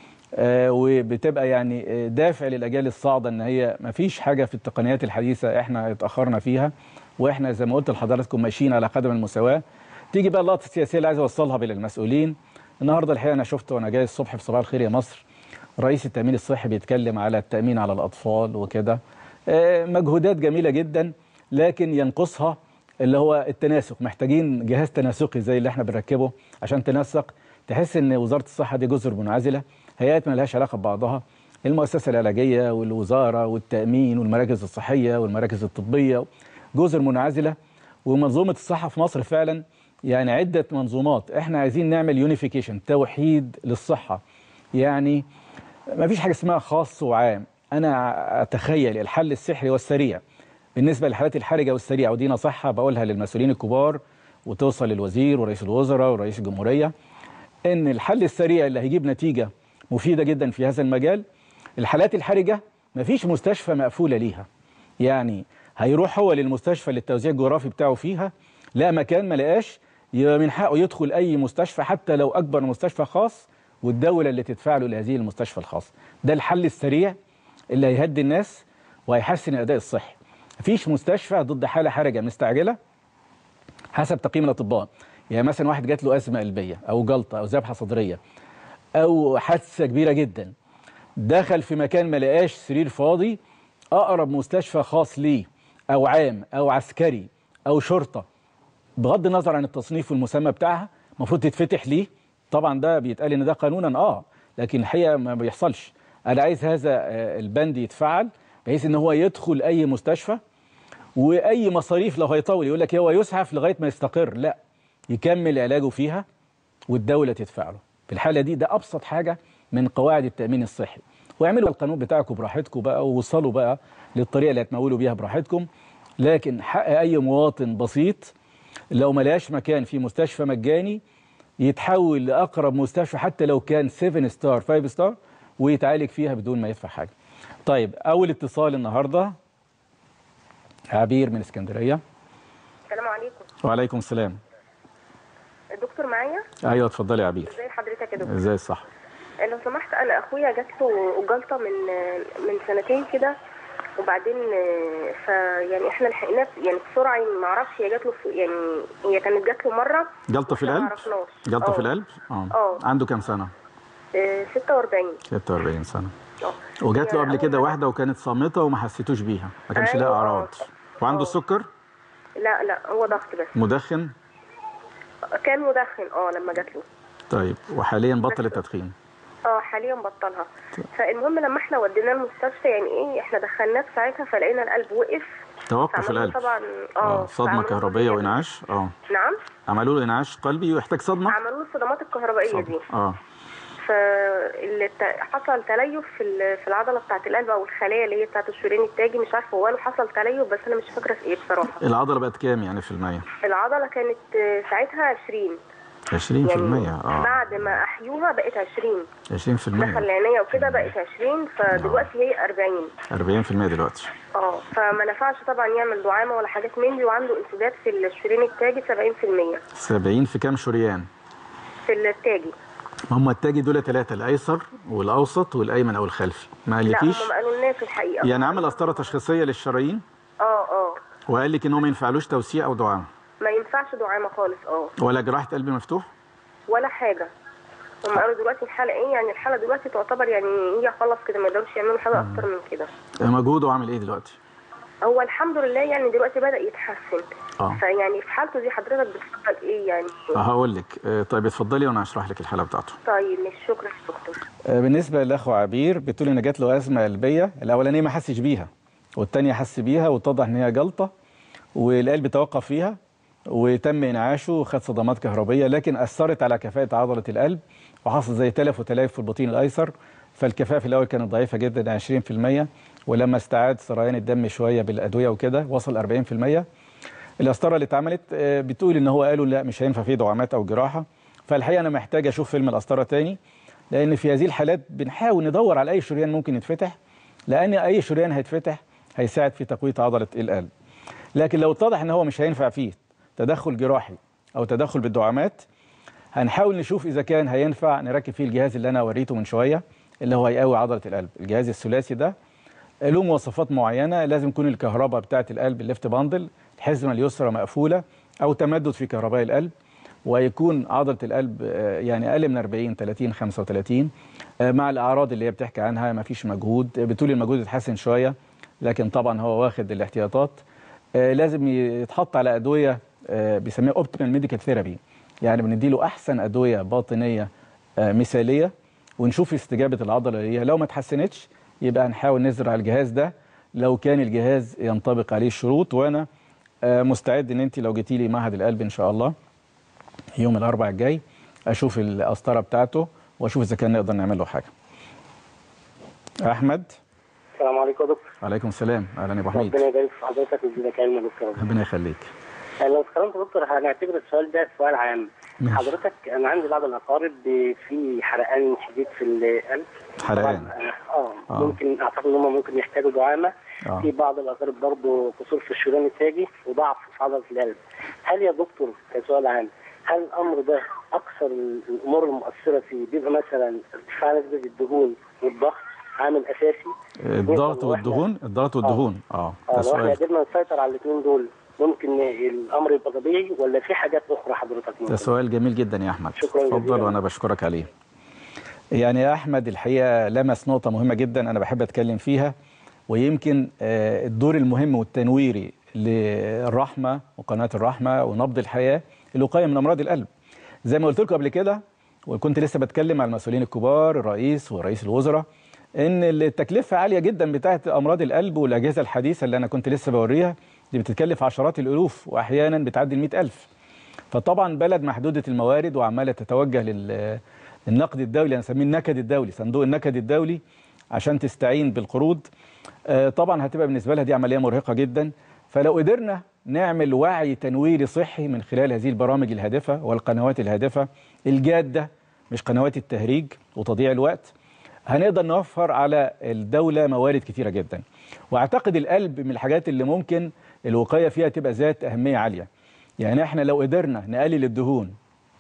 Speaker 2: آه، وبتبقى يعني آه، دافع للاجيال الصاعده ان هي ما فيش حاجه في التقنيات الحديثه احنا اتاخرنا فيها واحنا زي ما قلت لحضراتكم ماشيين على قدم المساواه تيجي بقى اللقطه السياسيه اللي عايز اوصلها للمسؤولين النهارده الحقيقه انا شفت وانا جاي الصبح في صباح الخير يا مصر رئيس التامين الصحي بيتكلم على التامين على الاطفال وكده آه، مجهودات جميله جدا لكن ينقصها اللي هو التناسق محتاجين جهاز تناسقي زي اللي احنا بنركبه عشان تنسق تحس ان وزاره الصحه دي جزر منعزله هيئات ما لهاش علاقه ببعضها المؤسسه العلاجيه والوزاره والتامين والمراكز الصحيه والمراكز الطبيه جزر منعزله ومنظومه الصحه في مصر فعلا يعني عده منظومات احنا عايزين نعمل يونيفيكيشن توحيد للصحه يعني ما فيش حاجه اسمها خاص وعام انا اتخيل الحل السحري والسريع بالنسبه للحالات الحرجه والسريعه ودي نصيحه بقولها للمسؤولين الكبار وتوصل للوزير ورئيس الوزراء ورئيس الجمهوريه ان الحل السريع اللي هيجيب نتيجه مفيده جدا في هذا المجال الحالات الحرجه مفيش مستشفى مقفوله ليها يعني هيروح هو للمستشفى اللي التوزيع الجغرافي بتاعه فيها لا مكان ما لقاش يبقى من حقه يدخل اي مستشفى حتى لو اكبر مستشفى خاص والدوله اللي تدفع له لهذه المستشفى الخاص ده الحل السريع اللي هيهدي الناس وهيحسن الاداء الصحي مفيش مستشفى ضد حاله حرجه مستعجله حسب تقييم الاطباء يعني مثلا واحد جات له ازمه قلبيه او جلطه او ذبحه صدريه او حادثه كبيره جدا دخل في مكان ما لقاش سرير فاضي اقرب مستشفى خاص ليه او عام او عسكري او شرطه بغض النظر عن التصنيف والمسمى بتاعها المفروض تتفتح ليه طبعا ده بيتقال ان ده قانونا اه لكن الحقيقه ما بيحصلش انا عايز هذا آه، البند يتفعل بحيث ان هو يدخل اي مستشفى واي مصاريف لو هيطول يقول لك هو يسعف لغايه ما يستقر لا يكمل علاجه فيها والدوله تدفع له في الحاله دي ده ابسط حاجه من قواعد التامين الصحي واعملوا القانون بتاعكم براحتكم بقى ووصلوا بقى للطريقه اللي هتمولوا بيها براحتكم لكن حق اي مواطن بسيط لو ملاش مكان في مستشفى مجاني يتحول لاقرب مستشفى حتى لو كان 7 ستار 5 ستار ويتعالج فيها بدون ما يدفع حاجه. طيب اول اتصال النهارده عبير من اسكندريه
Speaker 3: السلام عليكم
Speaker 2: وعليكم السلام
Speaker 3: الدكتور معايا
Speaker 2: ايوه اتفضلي يا عبير
Speaker 3: ازي حضرتك يا دكتور
Speaker 2: ازاي الصح
Speaker 3: لو سمحت انا اخويا جات له جلطه من من سنتين كده وبعدين آه، فيعني احنا لحقناه في- يعني بسرعه يعني ما اعرفش هي جات له في- يعني هي كانت جات له مره
Speaker 2: جلطه في
Speaker 3: إحنا ما
Speaker 2: القلب
Speaker 3: عرفناش.
Speaker 2: جلطه
Speaker 3: آه.
Speaker 2: في القلب اه
Speaker 3: آه.
Speaker 2: عنده كام سنه
Speaker 3: آه، 46
Speaker 2: 46 سنه
Speaker 3: اه
Speaker 2: وجات له
Speaker 3: يعني
Speaker 2: قبل كده
Speaker 3: أول
Speaker 2: واحده وكانت صامته وما حسيتوش بيها ما كانش لها
Speaker 3: أيوة.
Speaker 2: اعراض وعنده
Speaker 3: آه.
Speaker 2: السكر
Speaker 3: لا لا هو ضغط بس
Speaker 2: مدخن
Speaker 3: كان مدخن اه لما جات له
Speaker 2: طيب وحاليا بطل التدخين
Speaker 3: اه حاليا بطلها فالمهم لما احنا وديناه المستشفى يعني ايه احنا دخلناه في ساعتها فلقينا القلب وقف
Speaker 2: توقف
Speaker 3: فعملوا
Speaker 2: القلب
Speaker 3: طبعا
Speaker 2: اه
Speaker 3: اه
Speaker 2: صدمه
Speaker 3: فعملوا
Speaker 2: كهربيه
Speaker 3: له-
Speaker 2: وانعاش اه
Speaker 3: نعم
Speaker 2: عملوا له انعاش قلبي ويحتاج صدمه
Speaker 3: عملوا له الصدمات الكهربائيه دي
Speaker 2: صدمه اه
Speaker 3: فحصل تليف في ال- في العضله بتاعه القلب او الخلايا اللي هي بتاعه الشريان التاجي مش عارفه هو قالوا حصل تليف بس انا مش فاكره في ايه بصراحه
Speaker 2: العضله بقت كام يعني في المية
Speaker 3: العضله كانت آه، ساعتها 20
Speaker 2: 20 في
Speaker 3: يعني
Speaker 2: المية اه
Speaker 3: بعد ما احيوها بقت 20
Speaker 2: 20 في المية
Speaker 3: دخل العنايه وكده بقت 20 فدلوقتي هي 40
Speaker 2: 40 في المية دلوقتي
Speaker 3: اه فما نفعش طبعا يعمل دعامه ولا حاجات من دي وعنده انسداد في الشريان التاجي 70%
Speaker 2: 70 في كام شريان
Speaker 3: في التاجي
Speaker 2: ما هم التاجي دول ثلاثة الأيسر والأوسط والأيمن أو الخلفي ما
Speaker 3: لا
Speaker 2: قالكيش
Speaker 3: هم ما قالولناش الحقيقه
Speaker 2: يعني عمل قسطرة تشخيصية للشرايين
Speaker 3: اه اه
Speaker 2: وقال لك إن هو ما ينفعلوش توسيع أو دعامة
Speaker 3: ما ينفعش دعامه خالص اه
Speaker 2: ولا جراحة قلب مفتوح
Speaker 3: ولا حاجه هم قالوا دلوقتي الحاله ايه يعني الحاله دلوقتي تعتبر يعني هي خلص كده ما يقدروش يعملوا حاجه اكتر من كده
Speaker 2: مجهوده عامل إيه دلوقتي
Speaker 3: هو الحمد لله يعني دلوقتي بدا يتحسن
Speaker 2: اه
Speaker 3: فيعني في حالته دي حضرتك بتفضل ايه يعني
Speaker 2: هقول لك آه، طيب اتفضلي وأنا هشرح لك الحالة بتاعته
Speaker 3: طيب مش شكرا يا دكتور
Speaker 2: آه، بالنسبة لأخو عبير بتقول إن جات له أزمة قلبية الأولانية ما حسش بيها والتانية حس بيها واتضح إن هي جلطة والقلب توقف فيها وتم إنعاشه وخد صدمات كهربية لكن أثرت على كفاءة عضلة القلب وحصل زي تلف وتليف في البطين الأيسر فالكفاءة في الأول كانت ضعيفة جدا 20% ولما استعاد سريان الدم شوية بالأدوية وكده وصل 40% القسطره اللي اتعملت آه، بتقول ان هو قالوا لا مش هينفع فيه دعامات او جراحه فالحقيقه انا محتاج اشوف فيلم القسطره تاني لان في هذه الحالات بنحاول ندور على اي شريان ممكن يتفتح لان اي شريان هيتفتح هيساعد في تقويه عضله القلب لكن لو اتضح ان هو مش هينفع فيه تدخل جراحي او تدخل بالدعامات هنحاول نشوف اذا كان هينفع نركب فيه الجهاز اللي انا وريته من شويه اللي هو هيقوي عضله القلب الجهاز الثلاثي ده له مواصفات معينه لازم يكون الكهرباء بتاعه القلب الليفت باندل الحزمه اليسرى مقفوله او تمدد في كهرباء القلب ويكون عضله القلب آه، يعني اقل من 40 30 35 آه، مع الاعراض اللي هي بتحكي عنها ما فيش مجهود بتقول المجهود يتحسن شويه لكن طبعا هو واخد الاحتياطات آه، لازم يتحط على ادويه آه، بيسميها اوبتيمال ميديكال ثيرابي يعني بنديله احسن ادويه باطنيه آه، مثاليه ونشوف استجابه العضله ليها لو ما اتحسنتش يبقى هنحاول نزرع الجهاز ده لو كان الجهاز ينطبق عليه الشروط وانا آه، مستعد ان انت لو جيتي لي معهد القلب ان شاء الله يوم الاربعاء الجاي اشوف القسطره بتاعته واشوف اذا كان نقدر نعمل له حاجه احمد
Speaker 4: السلام عليكم يا دكتور
Speaker 2: عليكم السلام اهلا يا ابو حميد
Speaker 4: ربنا يبارك في حضرتك ويجزيك علم يا دكتور
Speaker 2: ربنا يخليك
Speaker 4: لو اتكرمت يا دكتور هنعتبر السؤال ده سؤال عام
Speaker 2: ماشي.
Speaker 4: حضرتك انا عندي بعض الاقارب في حرقان شديد في القلب
Speaker 2: حرقان.
Speaker 4: طبعاً، اه
Speaker 2: آه.
Speaker 4: ممكن اعتقد ان هم ممكن يحتاجوا دعامه
Speaker 2: آه.
Speaker 4: في بعض الاقارب برضه قصور في الشريان التاجي وضعف في عضله القلب هل يا دكتور كسؤال عام هل الامر ده اكثر الامور المؤثره فيه بيبقى مثلا ارتفاع نسبه الدهون والضغط عامل اساسي
Speaker 2: الضغط
Speaker 4: نقدر لو إحنا-
Speaker 2: والدهون الضغط والدهون اه ده
Speaker 4: اه لو احنا
Speaker 2: سؤال
Speaker 4: قدرنا نسيطر على الاثنين دول ممكن الامر يبقى طبيعي ولا في حاجات اخرى حضرتك
Speaker 2: ده
Speaker 4: ممكن
Speaker 2: سؤال جميل جدا يا احمد
Speaker 4: شكراً
Speaker 2: اتفضل
Speaker 4: جزيلاً.
Speaker 2: وانا بشكرك عليه يعني يا احمد الحقيقه لمس نقطه مهمه جدا انا بحب اتكلم فيها ويمكن آه، الدور المهم والتنويري للرحمه وقناه الرحمه ونبض الحياه الوقايه من امراض القلب زي ما قلت لكم قبل كده وكنت لسه بتكلم مع المسؤولين الكبار الرئيس ورئيس الوزراء ان التكلفه عاليه جدا بتاعه امراض القلب والاجهزه الحديثه اللي انا كنت لسه بوريها دي بتتكلف عشرات الالوف واحيانا بتعدي ال ألف فطبعا بلد محدوده الموارد وعماله تتوجه لل النقد الدولي هنسميه النكد الدولي صندوق النكد الدولي عشان تستعين بالقروض آه، طبعا هتبقى بالنسبه لها دي عمليه مرهقه جدا فلو قدرنا نعمل وعي تنويري صحي من خلال هذه البرامج الهادفه والقنوات الهادفه الجاده مش قنوات التهريج وتضييع الوقت هنقدر نوفر على الدوله موارد كتيره جدا واعتقد القلب من الحاجات اللي ممكن الوقايه فيها تبقى ذات اهميه عاليه يعني احنا لو قدرنا نقلل الدهون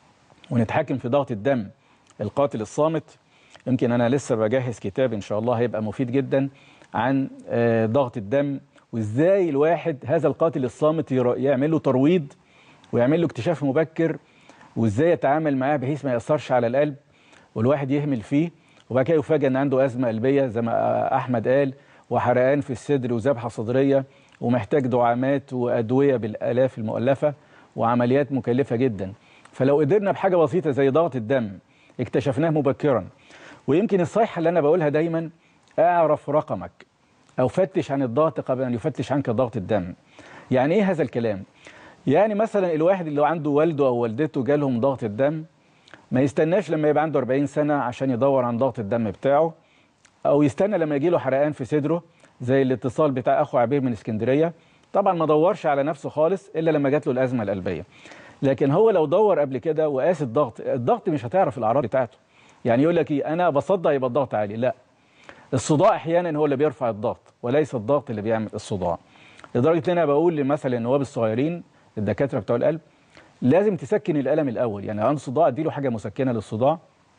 Speaker 2: ونتحكم في ضغط الدم القاتل الصامت يمكن انا لسه بجهز كتاب ان شاء الله هيبقى مفيد جدا عن آه، ضغط الدم وازاي الواحد هذا القاتل الصامت يرا- يعمل له ترويض ويعمل له اكتشاف مبكر وازاي يتعامل معاه بحيث ما ياثرش على القلب والواحد يهمل فيه وبعد كده يفاجئ ان عنده ازمه قلبيه زي ما آه، احمد قال وحرقان في الصدر وذبحه صدريه ومحتاج دعامات وادويه بالالاف المؤلفه وعمليات مكلفه جدا فلو قدرنا بحاجه بسيطه زي ضغط الدم اكتشفناه مبكرا ويمكن الصيحه اللي انا بقولها دايما اعرف رقمك او فتش عن الضغط قبل ان يفتش عنك ضغط الدم يعني ايه هذا الكلام يعني مثلا الواحد اللي عنده والده او والدته جالهم ضغط الدم ما يستناش لما يبقى عنده 40 سنه عشان يدور عن ضغط الدم بتاعه او يستنى لما يجي له حرقان في صدره زي الاتصال بتاع اخو عبير من اسكندريه طبعا ما دورش على نفسه خالص الا لما جات له الازمه القلبيه لكن هو لو دور قبل كده وقاس الضغط الضغط مش هتعرف الاعراض بتاعته يعني يقول لك ايه انا بصدع يبقى الضغط عالي لا الصداع احيانا هو اللي بيرفع الضغط وليس الضغط اللي بيعمل الصداع لدرجه ان انا بقول لمثلا النواب الصغيرين الدكاتره بتوع القلب لازم تسكن الالم الاول يعني عنده صداع اديله حاجه مسكنه للصداع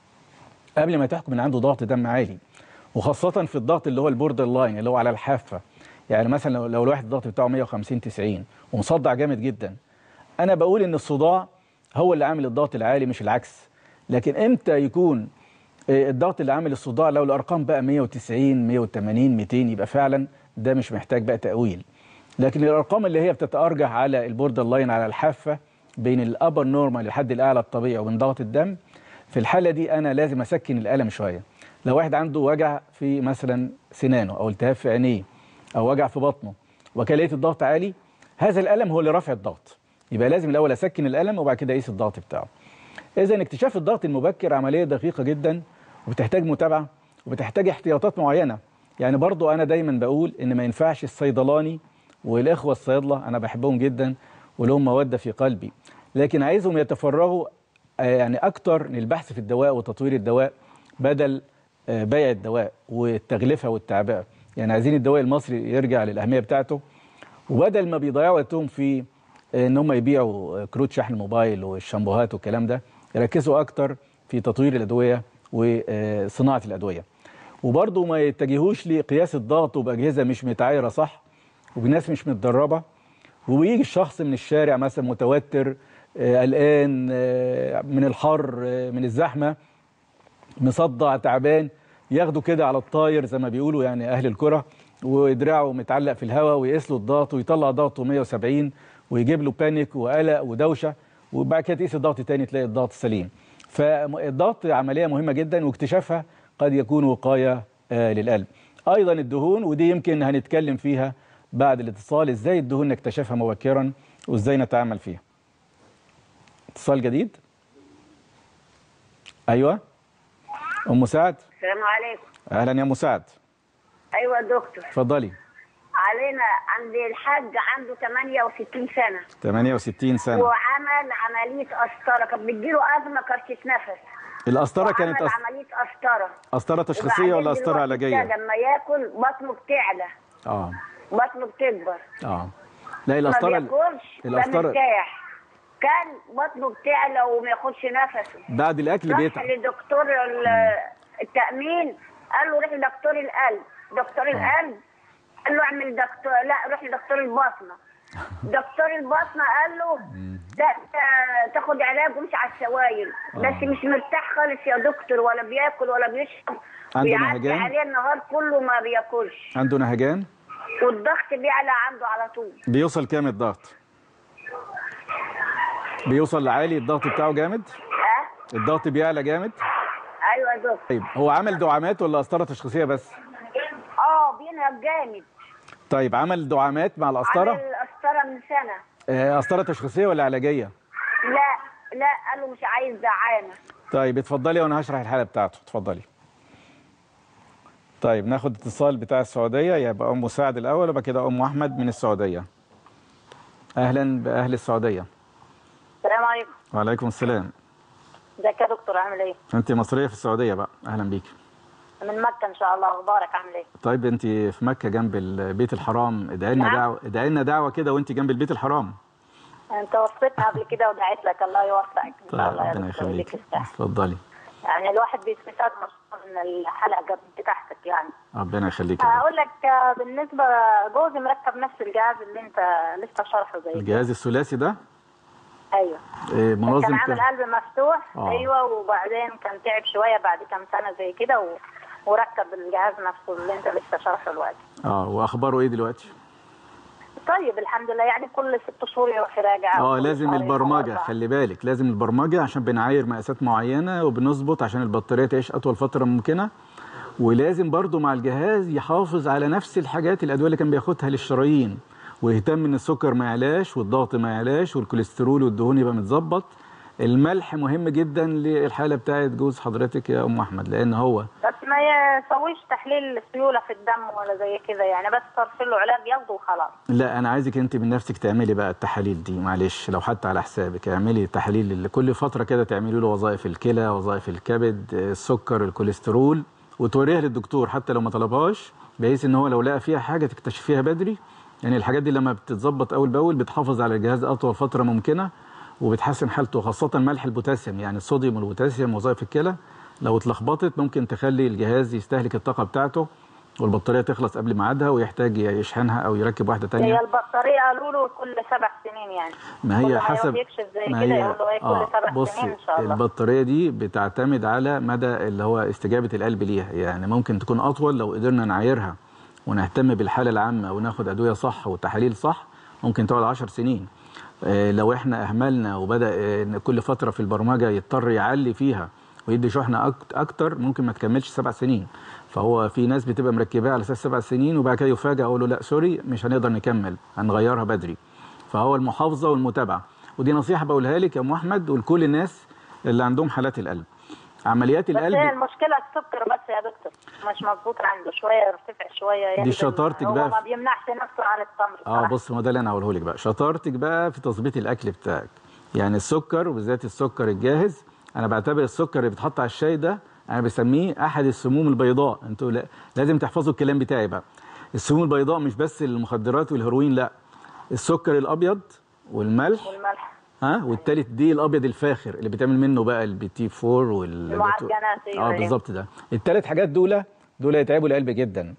Speaker 2: قبل ما تحكم ان عنده ضغط دم عالي وخاصه في الضغط اللي هو البوردر لاين اللي هو على الحافه يعني مثلا لو, لو الواحد الضغط بتاعه 150 90 ومصدع جامد جدا انا بقول ان الصداع هو اللي عامل الضغط العالي مش العكس لكن امتى يكون آه، الضغط اللي عامل الصداع لو الارقام بقى 190 180 200 يبقى فعلا ده مش محتاج بقى تاويل لكن الارقام اللي هي بتتارجح على البوردر لاين على الحافه بين الابر نورمال الحد الاعلى الطبيعي وبين ضغط الدم في الحاله دي انا لازم اسكن الالم شويه لو واحد عنده وجع في مثلا سنانه او التهاب في عينيه او وجع في بطنه وكان لقيت الضغط عالي هذا الالم هو اللي رافع الضغط يبقى لازم الاول اسكن الالم وبعد كده اقيس الضغط بتاعه اذا اكتشاف الضغط المبكر عمليه دقيقه جدا وبتحتاج متابعه وبتحتاج احتياطات معينه يعني برضو انا دايما بقول ان ما ينفعش الصيدلاني والاخوه الصيادله انا بحبهم جدا ولهم موده في قلبي لكن عايزهم يتفرغوا آه، يعني اكتر للبحث في الدواء وتطوير الدواء بدل آه، بيع الدواء والتغلفه والتعبئه يعني عايزين الدواء المصري يرجع للاهميه بتاعته وبدل ما بيضيعوا وقتهم في ان هم يبيعوا كروت شحن موبايل والشامبوهات والكلام ده يركزوا اكتر في تطوير الادويه وصناعه الادويه وبرضه ما يتجهوش لقياس الضغط باجهزه مش متعايره صح وبناس مش متدربه ويجي الشخص من الشارع مثلا متوتر آه، قلقان آه، من الحر آه، من الزحمه مصدع تعبان ياخده كده على الطاير زي ما بيقولوا يعني اهل الكره ودراعه متعلق في الهواء ويقيس له الضغط ويطلع ضغطه 170 ويجيب له بانيك وقلق ودوشه وبعد كده تقيس الضغط تاني تلاقي الضغط سليم فالضغط عمليه مهمه جدا واكتشافها قد يكون وقايه آه، للقلب ايضا الدهون ودي يمكن هنتكلم فيها بعد الاتصال ازاي الدهون نكتشفها مبكرا وازاي نتعامل فيها اتصال جديد ايوه ام سعد
Speaker 5: السلام عليكم
Speaker 2: اهلا يا ام سعد
Speaker 5: ايوه يا دكتور
Speaker 2: اتفضلي
Speaker 5: علينا عند الحاج عنده 68 سنه
Speaker 2: 68 سنه
Speaker 5: وعمل عمليه قسطره كانت بتجيله ازمه كرشه نفس
Speaker 2: القسطره كانت
Speaker 5: وعمل
Speaker 2: أس...
Speaker 5: عمليه قسطره
Speaker 2: قسطره تشخيصيه ولا
Speaker 5: وبعدين
Speaker 2: قسطره
Speaker 5: دلوقتي
Speaker 2: علاجيه
Speaker 5: لما ياكل بطنه بتعلى
Speaker 2: اه
Speaker 5: بطنه بتكبر
Speaker 2: اه لا
Speaker 5: ما
Speaker 2: القسطره
Speaker 5: بياكلش ده
Speaker 2: القسطره
Speaker 5: مرتاح كان بطنه بتعلى وما ياخدش نفسه
Speaker 2: بعد الاكل
Speaker 5: راح
Speaker 2: بيتعب
Speaker 5: لدكتور ال- التأمين قال له روح لدكتور القلب دكتور القلب قال له اعمل دكتور لا روح لدكتور الباطنة دكتور الباطنة قال له ده أنت تاخد علاج ومش على السوائل بس مش مرتاح خالص يا دكتور ولا بياكل ولا بيشرب
Speaker 2: عنده
Speaker 5: بيعدي
Speaker 2: نهجان؟
Speaker 5: عليه النهار كله ما بياكلش
Speaker 2: عنده نهجان
Speaker 5: والضغط بيعلى عنده على طول
Speaker 2: بيوصل كام الضغط بيوصل لعالي الضغط بتاعه جامد
Speaker 5: ها
Speaker 2: الضغط بيعلى جامد
Speaker 5: ايوه يا دكتور
Speaker 2: طيب هو عمل دعامات ولا قسطره تشخيصيه بس
Speaker 5: اه بينهج جامد
Speaker 2: طيب عمل دعامات مع
Speaker 5: عمل
Speaker 2: القسطره
Speaker 5: القسطرة من سنة
Speaker 2: آه، قسطره تشخيصيه ولا علاجيه
Speaker 5: لا لا قالوا مش عايز دعامة
Speaker 2: طيب اتفضلي وانا هشرح الحاله بتاعته اتفضلي طيب ناخد اتصال بتاع السعوديه يبقى ام سعد الاول وبعد كده ام احمد من السعوديه اهلا باهل السعوديه
Speaker 5: السلام عليكم
Speaker 2: وعليكم السلام
Speaker 5: ازيك يا دكتور عامل ايه؟
Speaker 2: انت مصريه في السعوديه بقى اهلا بيك
Speaker 5: من مكة ان شاء الله اخبارك عامل ايه؟
Speaker 2: طيب انت في مكه جنب البيت الحرام ادعي لنا
Speaker 5: نعم.
Speaker 2: دعوه ادعي لنا دعوه كده وانت جنب البيت الحرام
Speaker 5: انت وصيتنا قبل كده ودعيت لك الله يوفقك ان
Speaker 2: طيب
Speaker 5: شاء الله يا
Speaker 2: ربنا
Speaker 5: دكتور
Speaker 2: يخليك
Speaker 5: ويديك الصحة.
Speaker 2: اتفضلي
Speaker 5: يعني الواحد بيستفاد مبسوط من الحلقة بتاعتك يعني
Speaker 2: ربنا يخليك يا رب.
Speaker 5: اقول لك آه، بالنسبة جوزي مركب نفس الجهاز اللي انت لسه شرحه زي كده
Speaker 2: الجهاز الثلاثي ده
Speaker 5: ايوه
Speaker 2: إيه،
Speaker 5: كان
Speaker 2: منظم
Speaker 5: عامل
Speaker 2: ت-
Speaker 5: قلب مفتوح
Speaker 2: آه.
Speaker 5: ايوه وبعدين كان تعب شويه بعد كام سنه زي كده و... وركب الجهاز نفسه اللي انت لسه شرحه دلوقتي
Speaker 2: اه واخباره ايه دلوقتي
Speaker 5: طيب الحمد لله يعني كل ست شهور يروح يراجع
Speaker 2: اه
Speaker 5: كل
Speaker 2: لازم
Speaker 5: شهر يروح
Speaker 2: البرمجه
Speaker 5: أربعة.
Speaker 2: خلي بالك لازم البرمجه عشان بنعاير مقاسات معينه وبنظبط عشان البطاريه تعيش اطول فتره ممكنه ولازم برضو مع الجهاز يحافظ على نفس الحاجات الادويه اللي كان بياخدها للشرايين ويهتم ان السكر ما يعلاش والضغط ما يعلاش والكوليسترول والدهون يبقى متظبط الملح مهم جدا للحاله بتاعت جوز حضرتك يا ام احمد لان هو
Speaker 5: بس ما يسويش تحليل سيوله في الدم ولا زي كده يعني بس صرف له علاج ياخده وخلاص
Speaker 2: لا انا عايزك انت من نفسك تعملي بقى التحاليل دي معلش لو حتى على حسابك اعملي التحاليل اللي كل فتره كده تعملي له وظائف الكلى وظائف الكبد السكر الكوليسترول وتوريها للدكتور حتى لو ما طلبهاش بحيث ان هو لو لقى فيها حاجه تكتشفيها بدري يعني الحاجات دي لما بتتظبط اول باول بتحافظ على الجهاز اطول فتره ممكنه وبتحسن حالته خاصه ملح البوتاسيوم يعني الصوديوم والبوتاسيوم وظائف الكلى لو اتلخبطت ممكن تخلي الجهاز يستهلك الطاقه بتاعته والبطاريه تخلص قبل ميعادها ويحتاج يشحنها او يركب واحده تانية
Speaker 5: هي البطاريه قالوا له كل سبع سنين يعني
Speaker 2: ما
Speaker 5: كل
Speaker 2: هي
Speaker 5: يروح
Speaker 2: حسب
Speaker 5: يكشف زي
Speaker 2: ما
Speaker 5: كده
Speaker 2: هي
Speaker 5: يقول له ايه كل سبع
Speaker 2: بص
Speaker 5: سنين ان شاء الله
Speaker 2: البطاريه دي بتعتمد على مدى اللي هو استجابه القلب ليها يعني ممكن تكون اطول لو قدرنا نعايرها ونهتم بالحاله العامه وناخد ادويه صح وتحاليل صح ممكن تقعد 10 سنين آه، لو احنا اهملنا وبدا آه، ان كل فتره في البرمجه يضطر يعلي فيها ويدي شحنه أكت- اكتر ممكن ما تكملش سبع سنين فهو في ناس بتبقى مركباها على اساس سبع سنين وبعد كده يفاجئ اقول له لا سوري مش هنقدر نكمل هنغيرها بدري فهو المحافظه والمتابعه ودي نصيحه بقولها لك يا ام احمد ولكل الناس اللي عندهم حالات القلب عمليات
Speaker 5: بس هي
Speaker 2: القلب
Speaker 5: المشكله السكر بس يا دكتور مش مظبوط عنده شويه يرتفع شويه ينزل.
Speaker 2: شطارتك
Speaker 5: هو
Speaker 2: بقى
Speaker 5: ما
Speaker 2: في-
Speaker 5: بيمنعش نفسه عن التمر
Speaker 2: اه
Speaker 5: صراحة.
Speaker 2: بص ما ده اللي انا هقوله لك بقى شطارتك بقى في تظبيط الاكل بتاعك يعني السكر وبالذات السكر الجاهز انا بعتبر السكر اللي بيتحط على الشاي ده انا بسميه احد السموم البيضاء انتوا لا- لازم تحفظوا الكلام بتاعي بقى السموم البيضاء مش بس المخدرات والهيروين لا السكر الابيض والملح
Speaker 5: والملح
Speaker 2: ها والتالت دي الابيض الفاخر اللي بيتعمل منه بقى البي 4 وال
Speaker 5: المعجنات، أيوة،
Speaker 2: اه
Speaker 5: أيوة.
Speaker 2: بالظبط ده التلات حاجات دول دول يتعبوا القلب جدا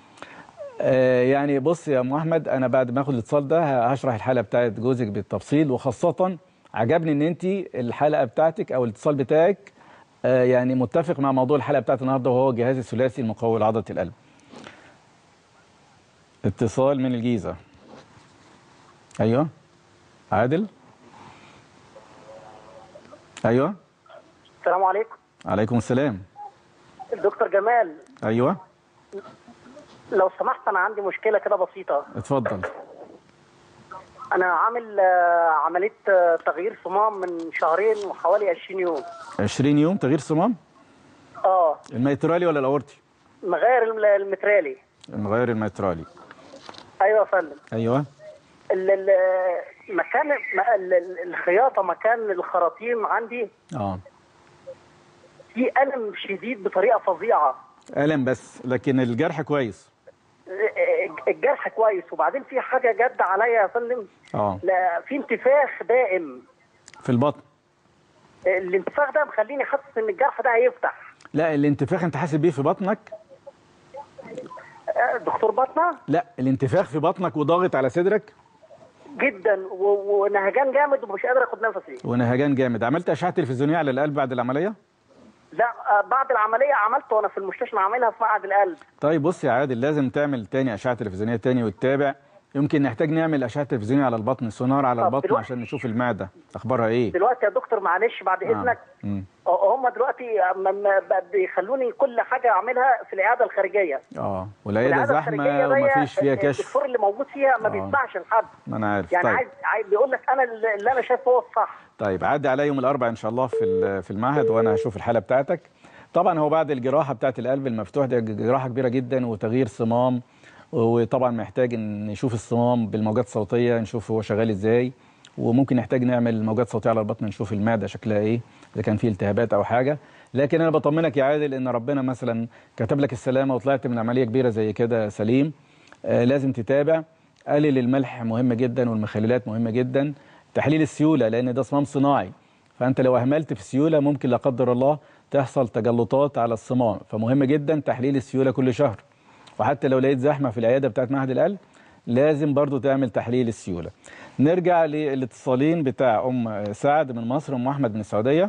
Speaker 2: آه يعني بص يا ام احمد انا بعد ما اخد الاتصال ده هشرح الحاله بتاعت جوزك بالتفصيل وخاصه عجبني ان انت الحلقه بتاعتك او الاتصال بتاعك آه، يعني متفق مع موضوع الحلقه بتاعت النهارده وهو الجهاز الثلاثي المقوي لعضله القلب اتصال من الجيزه ايوه عادل ايوه
Speaker 6: السلام عليكم
Speaker 2: عليكم السلام
Speaker 6: الدكتور جمال
Speaker 2: ايوه
Speaker 6: لو سمحت انا عندي مشكله كده بسيطه
Speaker 2: اتفضل
Speaker 6: انا عامل آه، عمليه آه، تغيير صمام من شهرين وحوالي 20 يوم
Speaker 2: 20 يوم تغيير صمام
Speaker 6: اه
Speaker 2: الميترالي ولا الاورتي
Speaker 6: مغير الم- المترالي
Speaker 2: المغير الميترالي
Speaker 6: ايوه يا فندم
Speaker 2: ايوه
Speaker 6: ال- ال- مكان م- ال- ال- الخياطه مكان الخراطيم عندي
Speaker 2: اه
Speaker 6: في الم شديد بطريقه فظيعه
Speaker 2: الم بس لكن الجرح كويس
Speaker 6: آه، الجرح كويس وبعدين في حاجه جد عليا يا فندم
Speaker 2: اه
Speaker 6: لا في انتفاخ دائم
Speaker 2: في البطن
Speaker 6: الانتفاخ ده مخليني حاسس ان الجرح ده هيفتح
Speaker 2: لا الانتفاخ انت حاسس بيه في بطنك
Speaker 6: آه، دكتور بطنه
Speaker 2: لا الانتفاخ في بطنك وضاغط على صدرك
Speaker 6: جدا و- ونهجان جامد ومش قادر اخد نفسي
Speaker 2: ونهجان جامد عملت اشعه تلفزيونيه على القلب بعد العمليه
Speaker 6: لا آه، بعد العمليه عملت وانا في المستشفى عاملها في معهد القلب
Speaker 2: طيب بص يا عادل لازم تعمل تاني اشعه تلفزيونيه تاني وتتابع يمكن نحتاج نعمل اشعه تلفزيونيه على البطن سونار على
Speaker 6: طب
Speaker 2: البطن
Speaker 6: دلوقتي-
Speaker 2: عشان نشوف المعده اخبارها ايه
Speaker 6: دلوقتي يا دكتور معلش بعد اذنك
Speaker 2: مم.
Speaker 6: آه، هم دلوقتي م- م- ب- بيخلوني كل حاجه اعملها في العياده الخارجيه
Speaker 2: اه والعياده
Speaker 6: العياده
Speaker 2: زحمه
Speaker 6: الخارجيه
Speaker 2: ومفيش فيها كشف
Speaker 6: الدكتور اللي موجود فيها ما
Speaker 2: آه.
Speaker 6: بيسمعش لحد
Speaker 2: ما انا عارف
Speaker 6: يعني
Speaker 2: طيب
Speaker 6: عايز عايز بيقول لك انا اللي اللي انا شايفه هو الصح
Speaker 2: طيب عدي عليا يوم الاربعاء ان شاء الله في ال- في المعهد وانا هشوف الحاله بتاعتك طبعا هو بعد الجراحه بتاعت القلب المفتوح دي جراحه كبيره جدا وتغيير صمام وطبعا محتاج ان نشوف الصمام بالموجات الصوتيه نشوف هو شغال ازاي وممكن نحتاج نعمل موجات صوتيه على البطن نشوف المعده شكلها ايه اذا كان فيه التهابات او حاجه لكن انا بطمنك يا عادل ان ربنا مثلا كتب لك السلامه وطلعت من عمليه كبيره زي كده سليم آه لازم تتابع قلل الملح مهم جدا والمخللات مهمه جدا تحليل السيوله لان ده صمام صناعي فانت لو اهملت في السيوله ممكن لا قدر الله تحصل تجلطات على الصمام فمهم جدا تحليل السيوله كل شهر وحتى لو لقيت زحمه في العياده بتاعت معهد القلب لازم برضو تعمل تحليل السيوله نرجع للاتصالين بتاع ام سعد من مصر ام احمد من السعوديه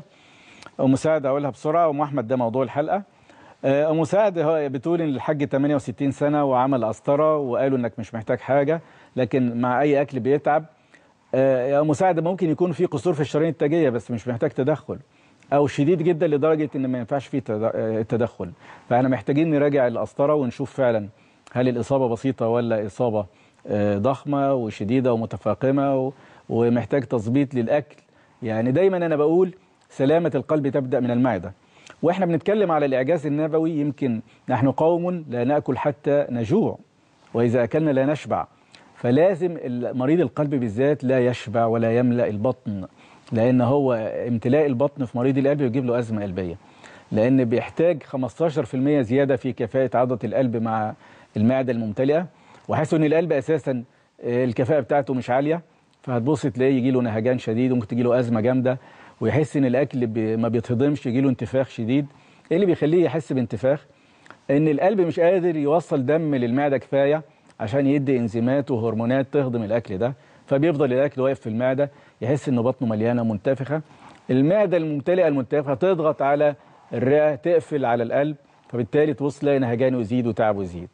Speaker 2: ام سعد اقولها بسرعه ام احمد ده موضوع الحلقه آه، ام سعد هو بتقول ان الحاج 68 سنه وعمل قسطره وقالوا انك مش محتاج حاجه لكن مع اي اكل بيتعب آه، يا ام سعد ممكن يكون في قصور في الشرايين التاجيه بس مش محتاج تدخل او شديد جدا لدرجه ان ما ينفعش فيه تد- آه، التدخل فاحنا محتاجين نراجع القسطره ونشوف فعلا هل الاصابه بسيطه ولا اصابه آه، ضخمه وشديده ومتفاقمه و- ومحتاج تظبيط للاكل يعني دايما انا بقول سلامه القلب تبدا من المعده واحنا بنتكلم على الاعجاز النبوي يمكن نحن قوم لا ناكل حتى نجوع واذا اكلنا لا نشبع فلازم مريض القلب بالذات لا يشبع ولا يملا البطن لان هو امتلاء البطن في مريض القلب بيجيب له ازمه قلبيه لان بيحتاج 15% زياده في كفاءه عضله القلب مع المعده الممتلئه وحيث ان القلب اساسا آه، الكفاءه بتاعته مش عاليه فهتبص تلاقيه يجي له نهجان شديد وممكن تجي له ازمه جامده ويحس ان الاكل بي- ما بيتهضمش يجي له انتفاخ شديد ايه اللي بيخليه يحس بانتفاخ ان القلب مش قادر يوصل دم للمعده كفايه عشان يدي انزيمات وهرمونات تهضم الاكل ده فبيفضل الاكل واقف في المعده يحس ان بطنه مليانه منتفخه المعده الممتلئه المنتفخه تضغط على الرئه تقفل على القلب فبالتالي تبص تلاقي نهجانه يزيد وتعبه يزيد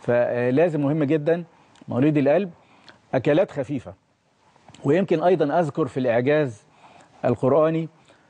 Speaker 2: فلازم مهم جدا مريض القلب اكلات خفيفه ويمكن ايضا اذكر في الاعجاز القراني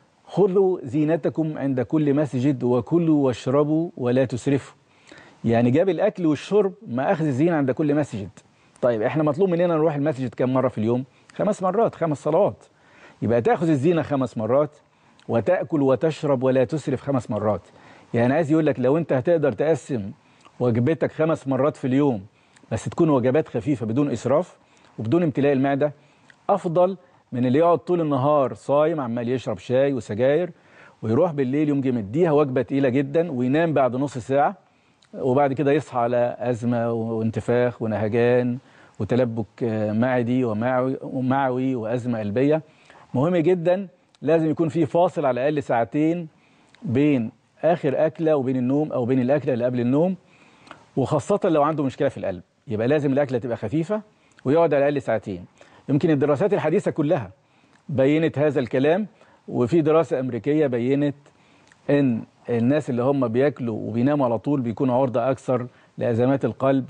Speaker 2: خذوا زينتكم عند كل مسجد وكلوا واشربوا ولا تسرفوا يعني جاب الاكل والشرب مع اخذ الزينه عند كل مسجد طيب احنا مطلوب مننا نروح المسجد كم مره في اليوم خمس مرات خمس صلوات يبقى تاخذ الزينه خمس مرات وتاكل وتشرب ولا تسرف خمس مرات يعني عايز يقول لك لو انت هتقدر تقسم وجبتك خمس مرات في اليوم بس تكون وجبات خفيفه بدون اسراف وبدون امتلاء المعده افضل من اللي يقعد طول النهار صايم عمال يشرب شاي وسجاير ويروح بالليل يوم جه مديها وجبه تقيله جدا وينام بعد نص ساعه وبعد كده يصحى على أزمة وانتفاخ ونهجان وتلبك آه، معدي ومعوي, ومعوي وأزمة قلبية مهم جدا لازم يكون في فاصل على الأقل ساعتين بين آخر أكلة وبين النوم أو بين الأكلة اللي قبل النوم وخاصة لو عنده مشكلة في القلب يبقى لازم الأكلة تبقى خفيفة ويقعد على الأقل ساعتين يمكن الدراسات الحديثة كلها بينت هذا الكلام وفي دراسة أمريكية بينت ان الناس اللي هم بياكلوا وبيناموا على طول بيكونوا عرضة أكثر لأزمات القلب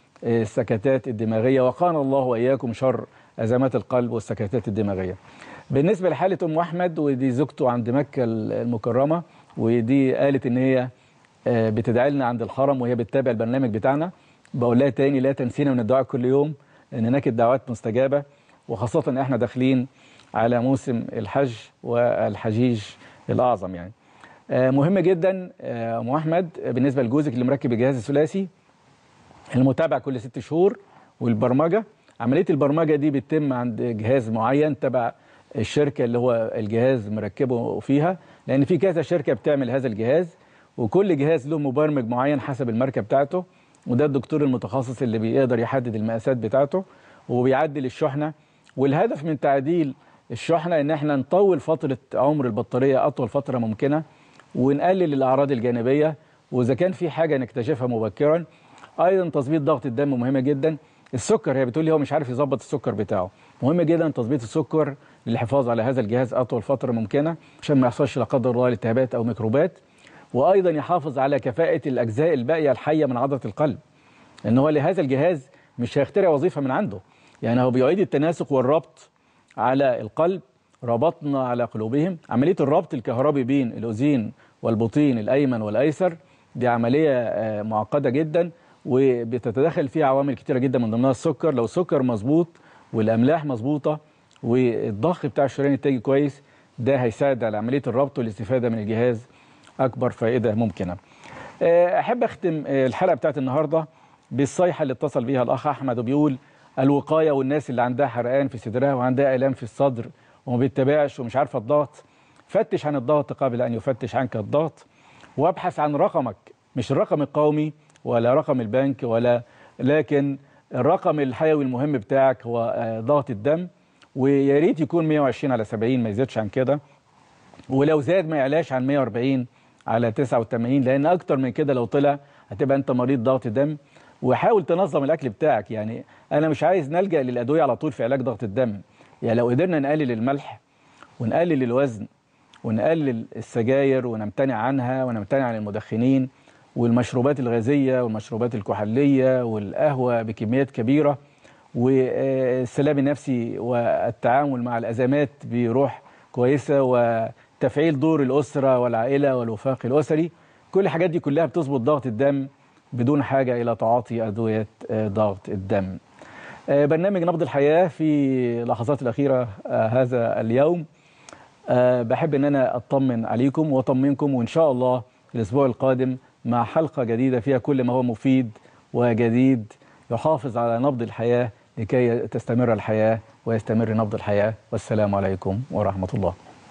Speaker 2: والسكتات الدماغية وقانا الله وإياكم شر أزمات القلب والسكتات الدماغية بالنسبة لحالة أم أحمد ودي زوجته عند مكة المكرمة ودي قالت إن هي آه، بتدعي لنا عند الحرم وهي بتتابع البرنامج بتاعنا بقول لها تاني لا تنسينا من الدعاء كل يوم لأن هناك الدعوات مستجابة وخاصة إن إحنا داخلين على موسم الحج والحجيج الأعظم يعني آه، مهم جدا آه، أم أحمد آه، بالنسبة لجوزك اللي مركب الجهاز الثلاثي المتابعة كل ست شهور والبرمجة عملية البرمجة دي بتتم عند جهاز معين تبع الشركة اللي هو الجهاز مركبه فيها لأن في كذا شركة بتعمل هذا الجهاز وكل جهاز له مبرمج معين حسب الماركة بتاعته وده الدكتور المتخصص اللي بيقدر يحدد المقاسات بتاعته وبيعدل الشحنة والهدف من تعديل الشحنة ان احنا نطول فترة عمر البطارية اطول فترة ممكنة ونقلل الاعراض الجانبية واذا كان في حاجة نكتشفها مبكرا ايضا تظبيط ضغط الدم مهمة جدا السكر هي بتقول لي هو مش عارف يظبط السكر بتاعه مهم جدا تظبيط السكر للحفاظ على هذا الجهاز اطول فترة ممكنة عشان ما يحصلش لا قدر الله التهابات او ميكروبات وايضا يحافظ على كفاءة الاجزاء الباقية الحية من عضلة القلب ان هو لهذا الجهاز مش هيخترع وظيفة من عنده يعني هو بيعيد التناسق والربط على القلب ربطنا على قلوبهم عملية الربط الكهربي بين الأذين والبطين الأيمن والأيسر دي عملية آه، معقدة جدا وبتتدخل فيها عوامل كتيرة جدا من ضمنها السكر لو السكر مظبوط والأملاح مظبوطة والضخ بتاع الشريان التاجي كويس ده هيساعد على عملية الربط والاستفادة من الجهاز أكبر فائدة ممكنة آه، أحب أختم آه، الحلقة بتاعت النهاردة بالصيحة اللي اتصل بيها الأخ أحمد وبيقول الوقاية والناس اللي عندها حرقان في صدرها وعندها آلام في الصدر وما بيتبعش ومش عارفة الضغط فتش عن الضغط قبل أن يفتش عنك الضغط وابحث عن رقمك مش الرقم القومي ولا رقم البنك ولا لكن الرقم الحيوي المهم بتاعك هو آه، ضغط الدم ويا ريت يكون 120 على 70 ما يزيدش عن كده ولو زاد ما يعلاش عن 140 على 89 لان اكتر من كده لو طلع هتبقى انت مريض ضغط دم وحاول تنظم الاكل بتاعك يعني انا مش عايز نلجا للادويه على طول في علاج ضغط الدم يعني لو قدرنا نقلل الملح ونقلل الوزن ونقلل السجاير ونمتنع عنها ونمتنع عن المدخنين والمشروبات الغازيه والمشروبات الكحوليه والقهوه بكميات كبيره والسلام النفسي والتعامل مع الازمات بروح كويسه وتفعيل دور الاسره والعائله والوفاق الاسري كل الحاجات دي كلها بتظبط ضغط الدم بدون حاجه الى تعاطي ادويه آه، ضغط الدم. آه، برنامج نبض الحياه في اللحظات الاخيره آه، هذا اليوم آه، بحب ان انا اطمن عليكم واطمنكم وان شاء الله الاسبوع القادم مع حلقه جديده فيها كل ما هو مفيد وجديد يحافظ على نبض الحياه لكي تستمر الحياه ويستمر نبض الحياه والسلام عليكم ورحمه الله.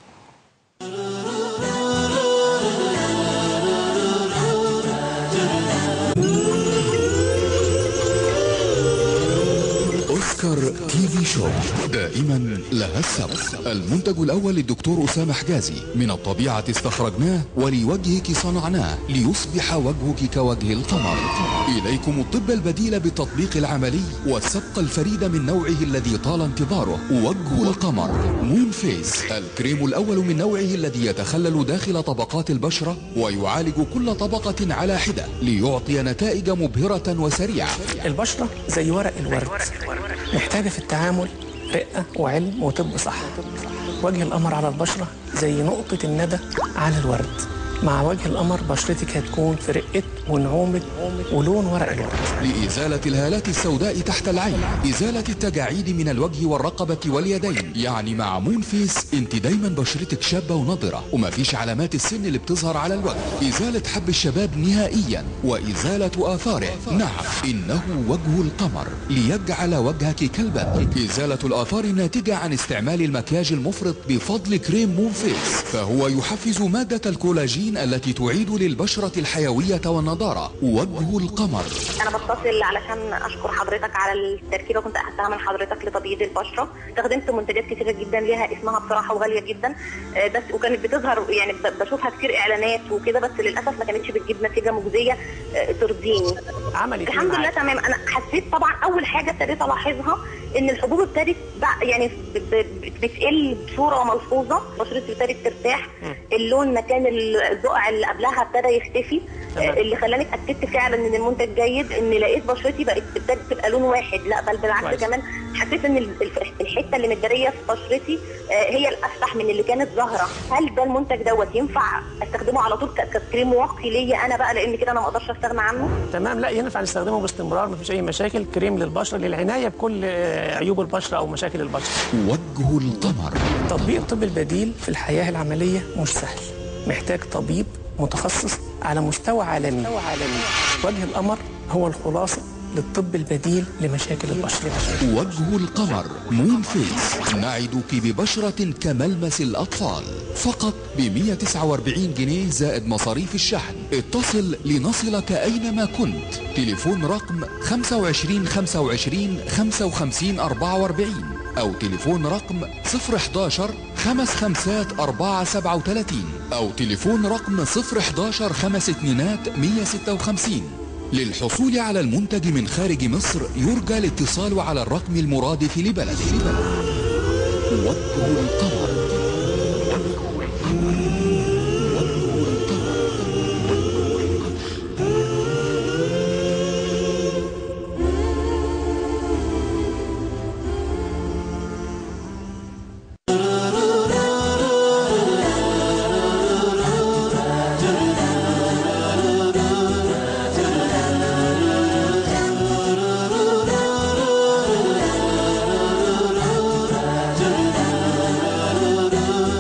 Speaker 7: أوسكار تي في شو دائما لها السبق المنتج الأول للدكتور أسامة حجازي من الطبيعة استخرجناه ولوجهك صنعناه ليصبح وجهك كوجه القمر إليكم الطب البديل بالتطبيق العملي والسبق الفريد من نوعه الذي طال انتظاره وجه القمر مون فيس الكريم الأول من نوعه الذي يتخلل داخل طبقات البشرة ويعالج كل طبقة على حدة ليعطي نتائج مبهرة وسريعة
Speaker 8: البشرة زي ورق الورد محتاجة في التعامل رقة وعلم وطب صح وجه القمر على البشرة زي نقطة الندى على الورد مع وجه القمر بشرتك هتكون في رقة ونعومة ولون ورق الورد
Speaker 7: لإزالة الهالات السوداء تحت العين إزالة التجاعيد من الوجه والرقبة واليدين يعني مع مون فيس انت دايما بشرتك شابة ونضرة ومفيش علامات السن اللي بتظهر على الوجه إزالة حب الشباب نهائيا وإزالة آثاره نعم إنه وجه القمر ليجعل وجهك كالبدر إزالة الآثار الناتجة عن استعمال المكياج المفرط بفضل كريم مون فيس فهو يحفز مادة الكولاجين التي تعيد للبشرة الحيوية والنضارة وجه القمر
Speaker 9: انا بتصل علشان اشكر حضرتك على التركيبه كنت اخدتها من حضرتك لتبييض البشره استخدمت منتجات كتيره جدا ليها اسمها بصراحه وغاليه جدا آه، بس وكانت بتظهر يعني ب- بشوفها كتير اعلانات وكده بس للاسف ما كانتش بتجيب نتيجه مجزيه آه، ترضيني
Speaker 8: عملت إيه
Speaker 9: الحمد لله
Speaker 8: معاك؟
Speaker 9: تمام انا حسيت طبعا اول حاجه ابتديت الاحظها ان الحبوب ابتدت بع- يعني ب- ب- بتقل بصوره ملحوظه بشرتي ابتدت ترتاح اللون مكان البقع اللي قبلها ابتدى يختفي
Speaker 8: تمام.
Speaker 9: آه، اللي خلاني اتاكدت فعلا ان المنتج جيد ان لقيت بشرتي بقت ابتدت تبقى لون واحد لا بل بالعكس
Speaker 8: كويس.
Speaker 9: كمان حسيت ان ال- الف- الحته اللي متداريه في بشرتي آه، هي الافسح من اللي كانت ظاهره هل ده المنتج دوت ينفع استخدمه على طول ك- ككريم واقي ليا انا بقى لان كده انا ما اقدرش استغنى عنه
Speaker 8: تمام لا ينفع نستخدمه باستمرار مفيش اي مشاكل كريم للبشره للعنايه بكل آه، عيوب البشره او مشاكل البشره
Speaker 7: وجه القمر
Speaker 8: تطبيق الطب البديل في الحياه العمليه مش سهل محتاج طبيب متخصص على مستوى عالمي وجه القمر هو الخلاصه للطب البديل لمشاكل البشره
Speaker 7: وجه القمر مون فيس نعدك ببشرة كملمس الأطفال فقط ب 149 جنيه زائد مصاريف الشحن اتصل لنصلك أينما كنت تليفون رقم 25 25 55 44 أو تليفون رقم 011 خمس خمسات أربعة سبعة وتلاتين أو تليفون رقم 011 خمس اتنينات 156 للحصول على المنتج من خارج مصر يرجى الاتصال على الرقم المرادف لبلده وجه القمر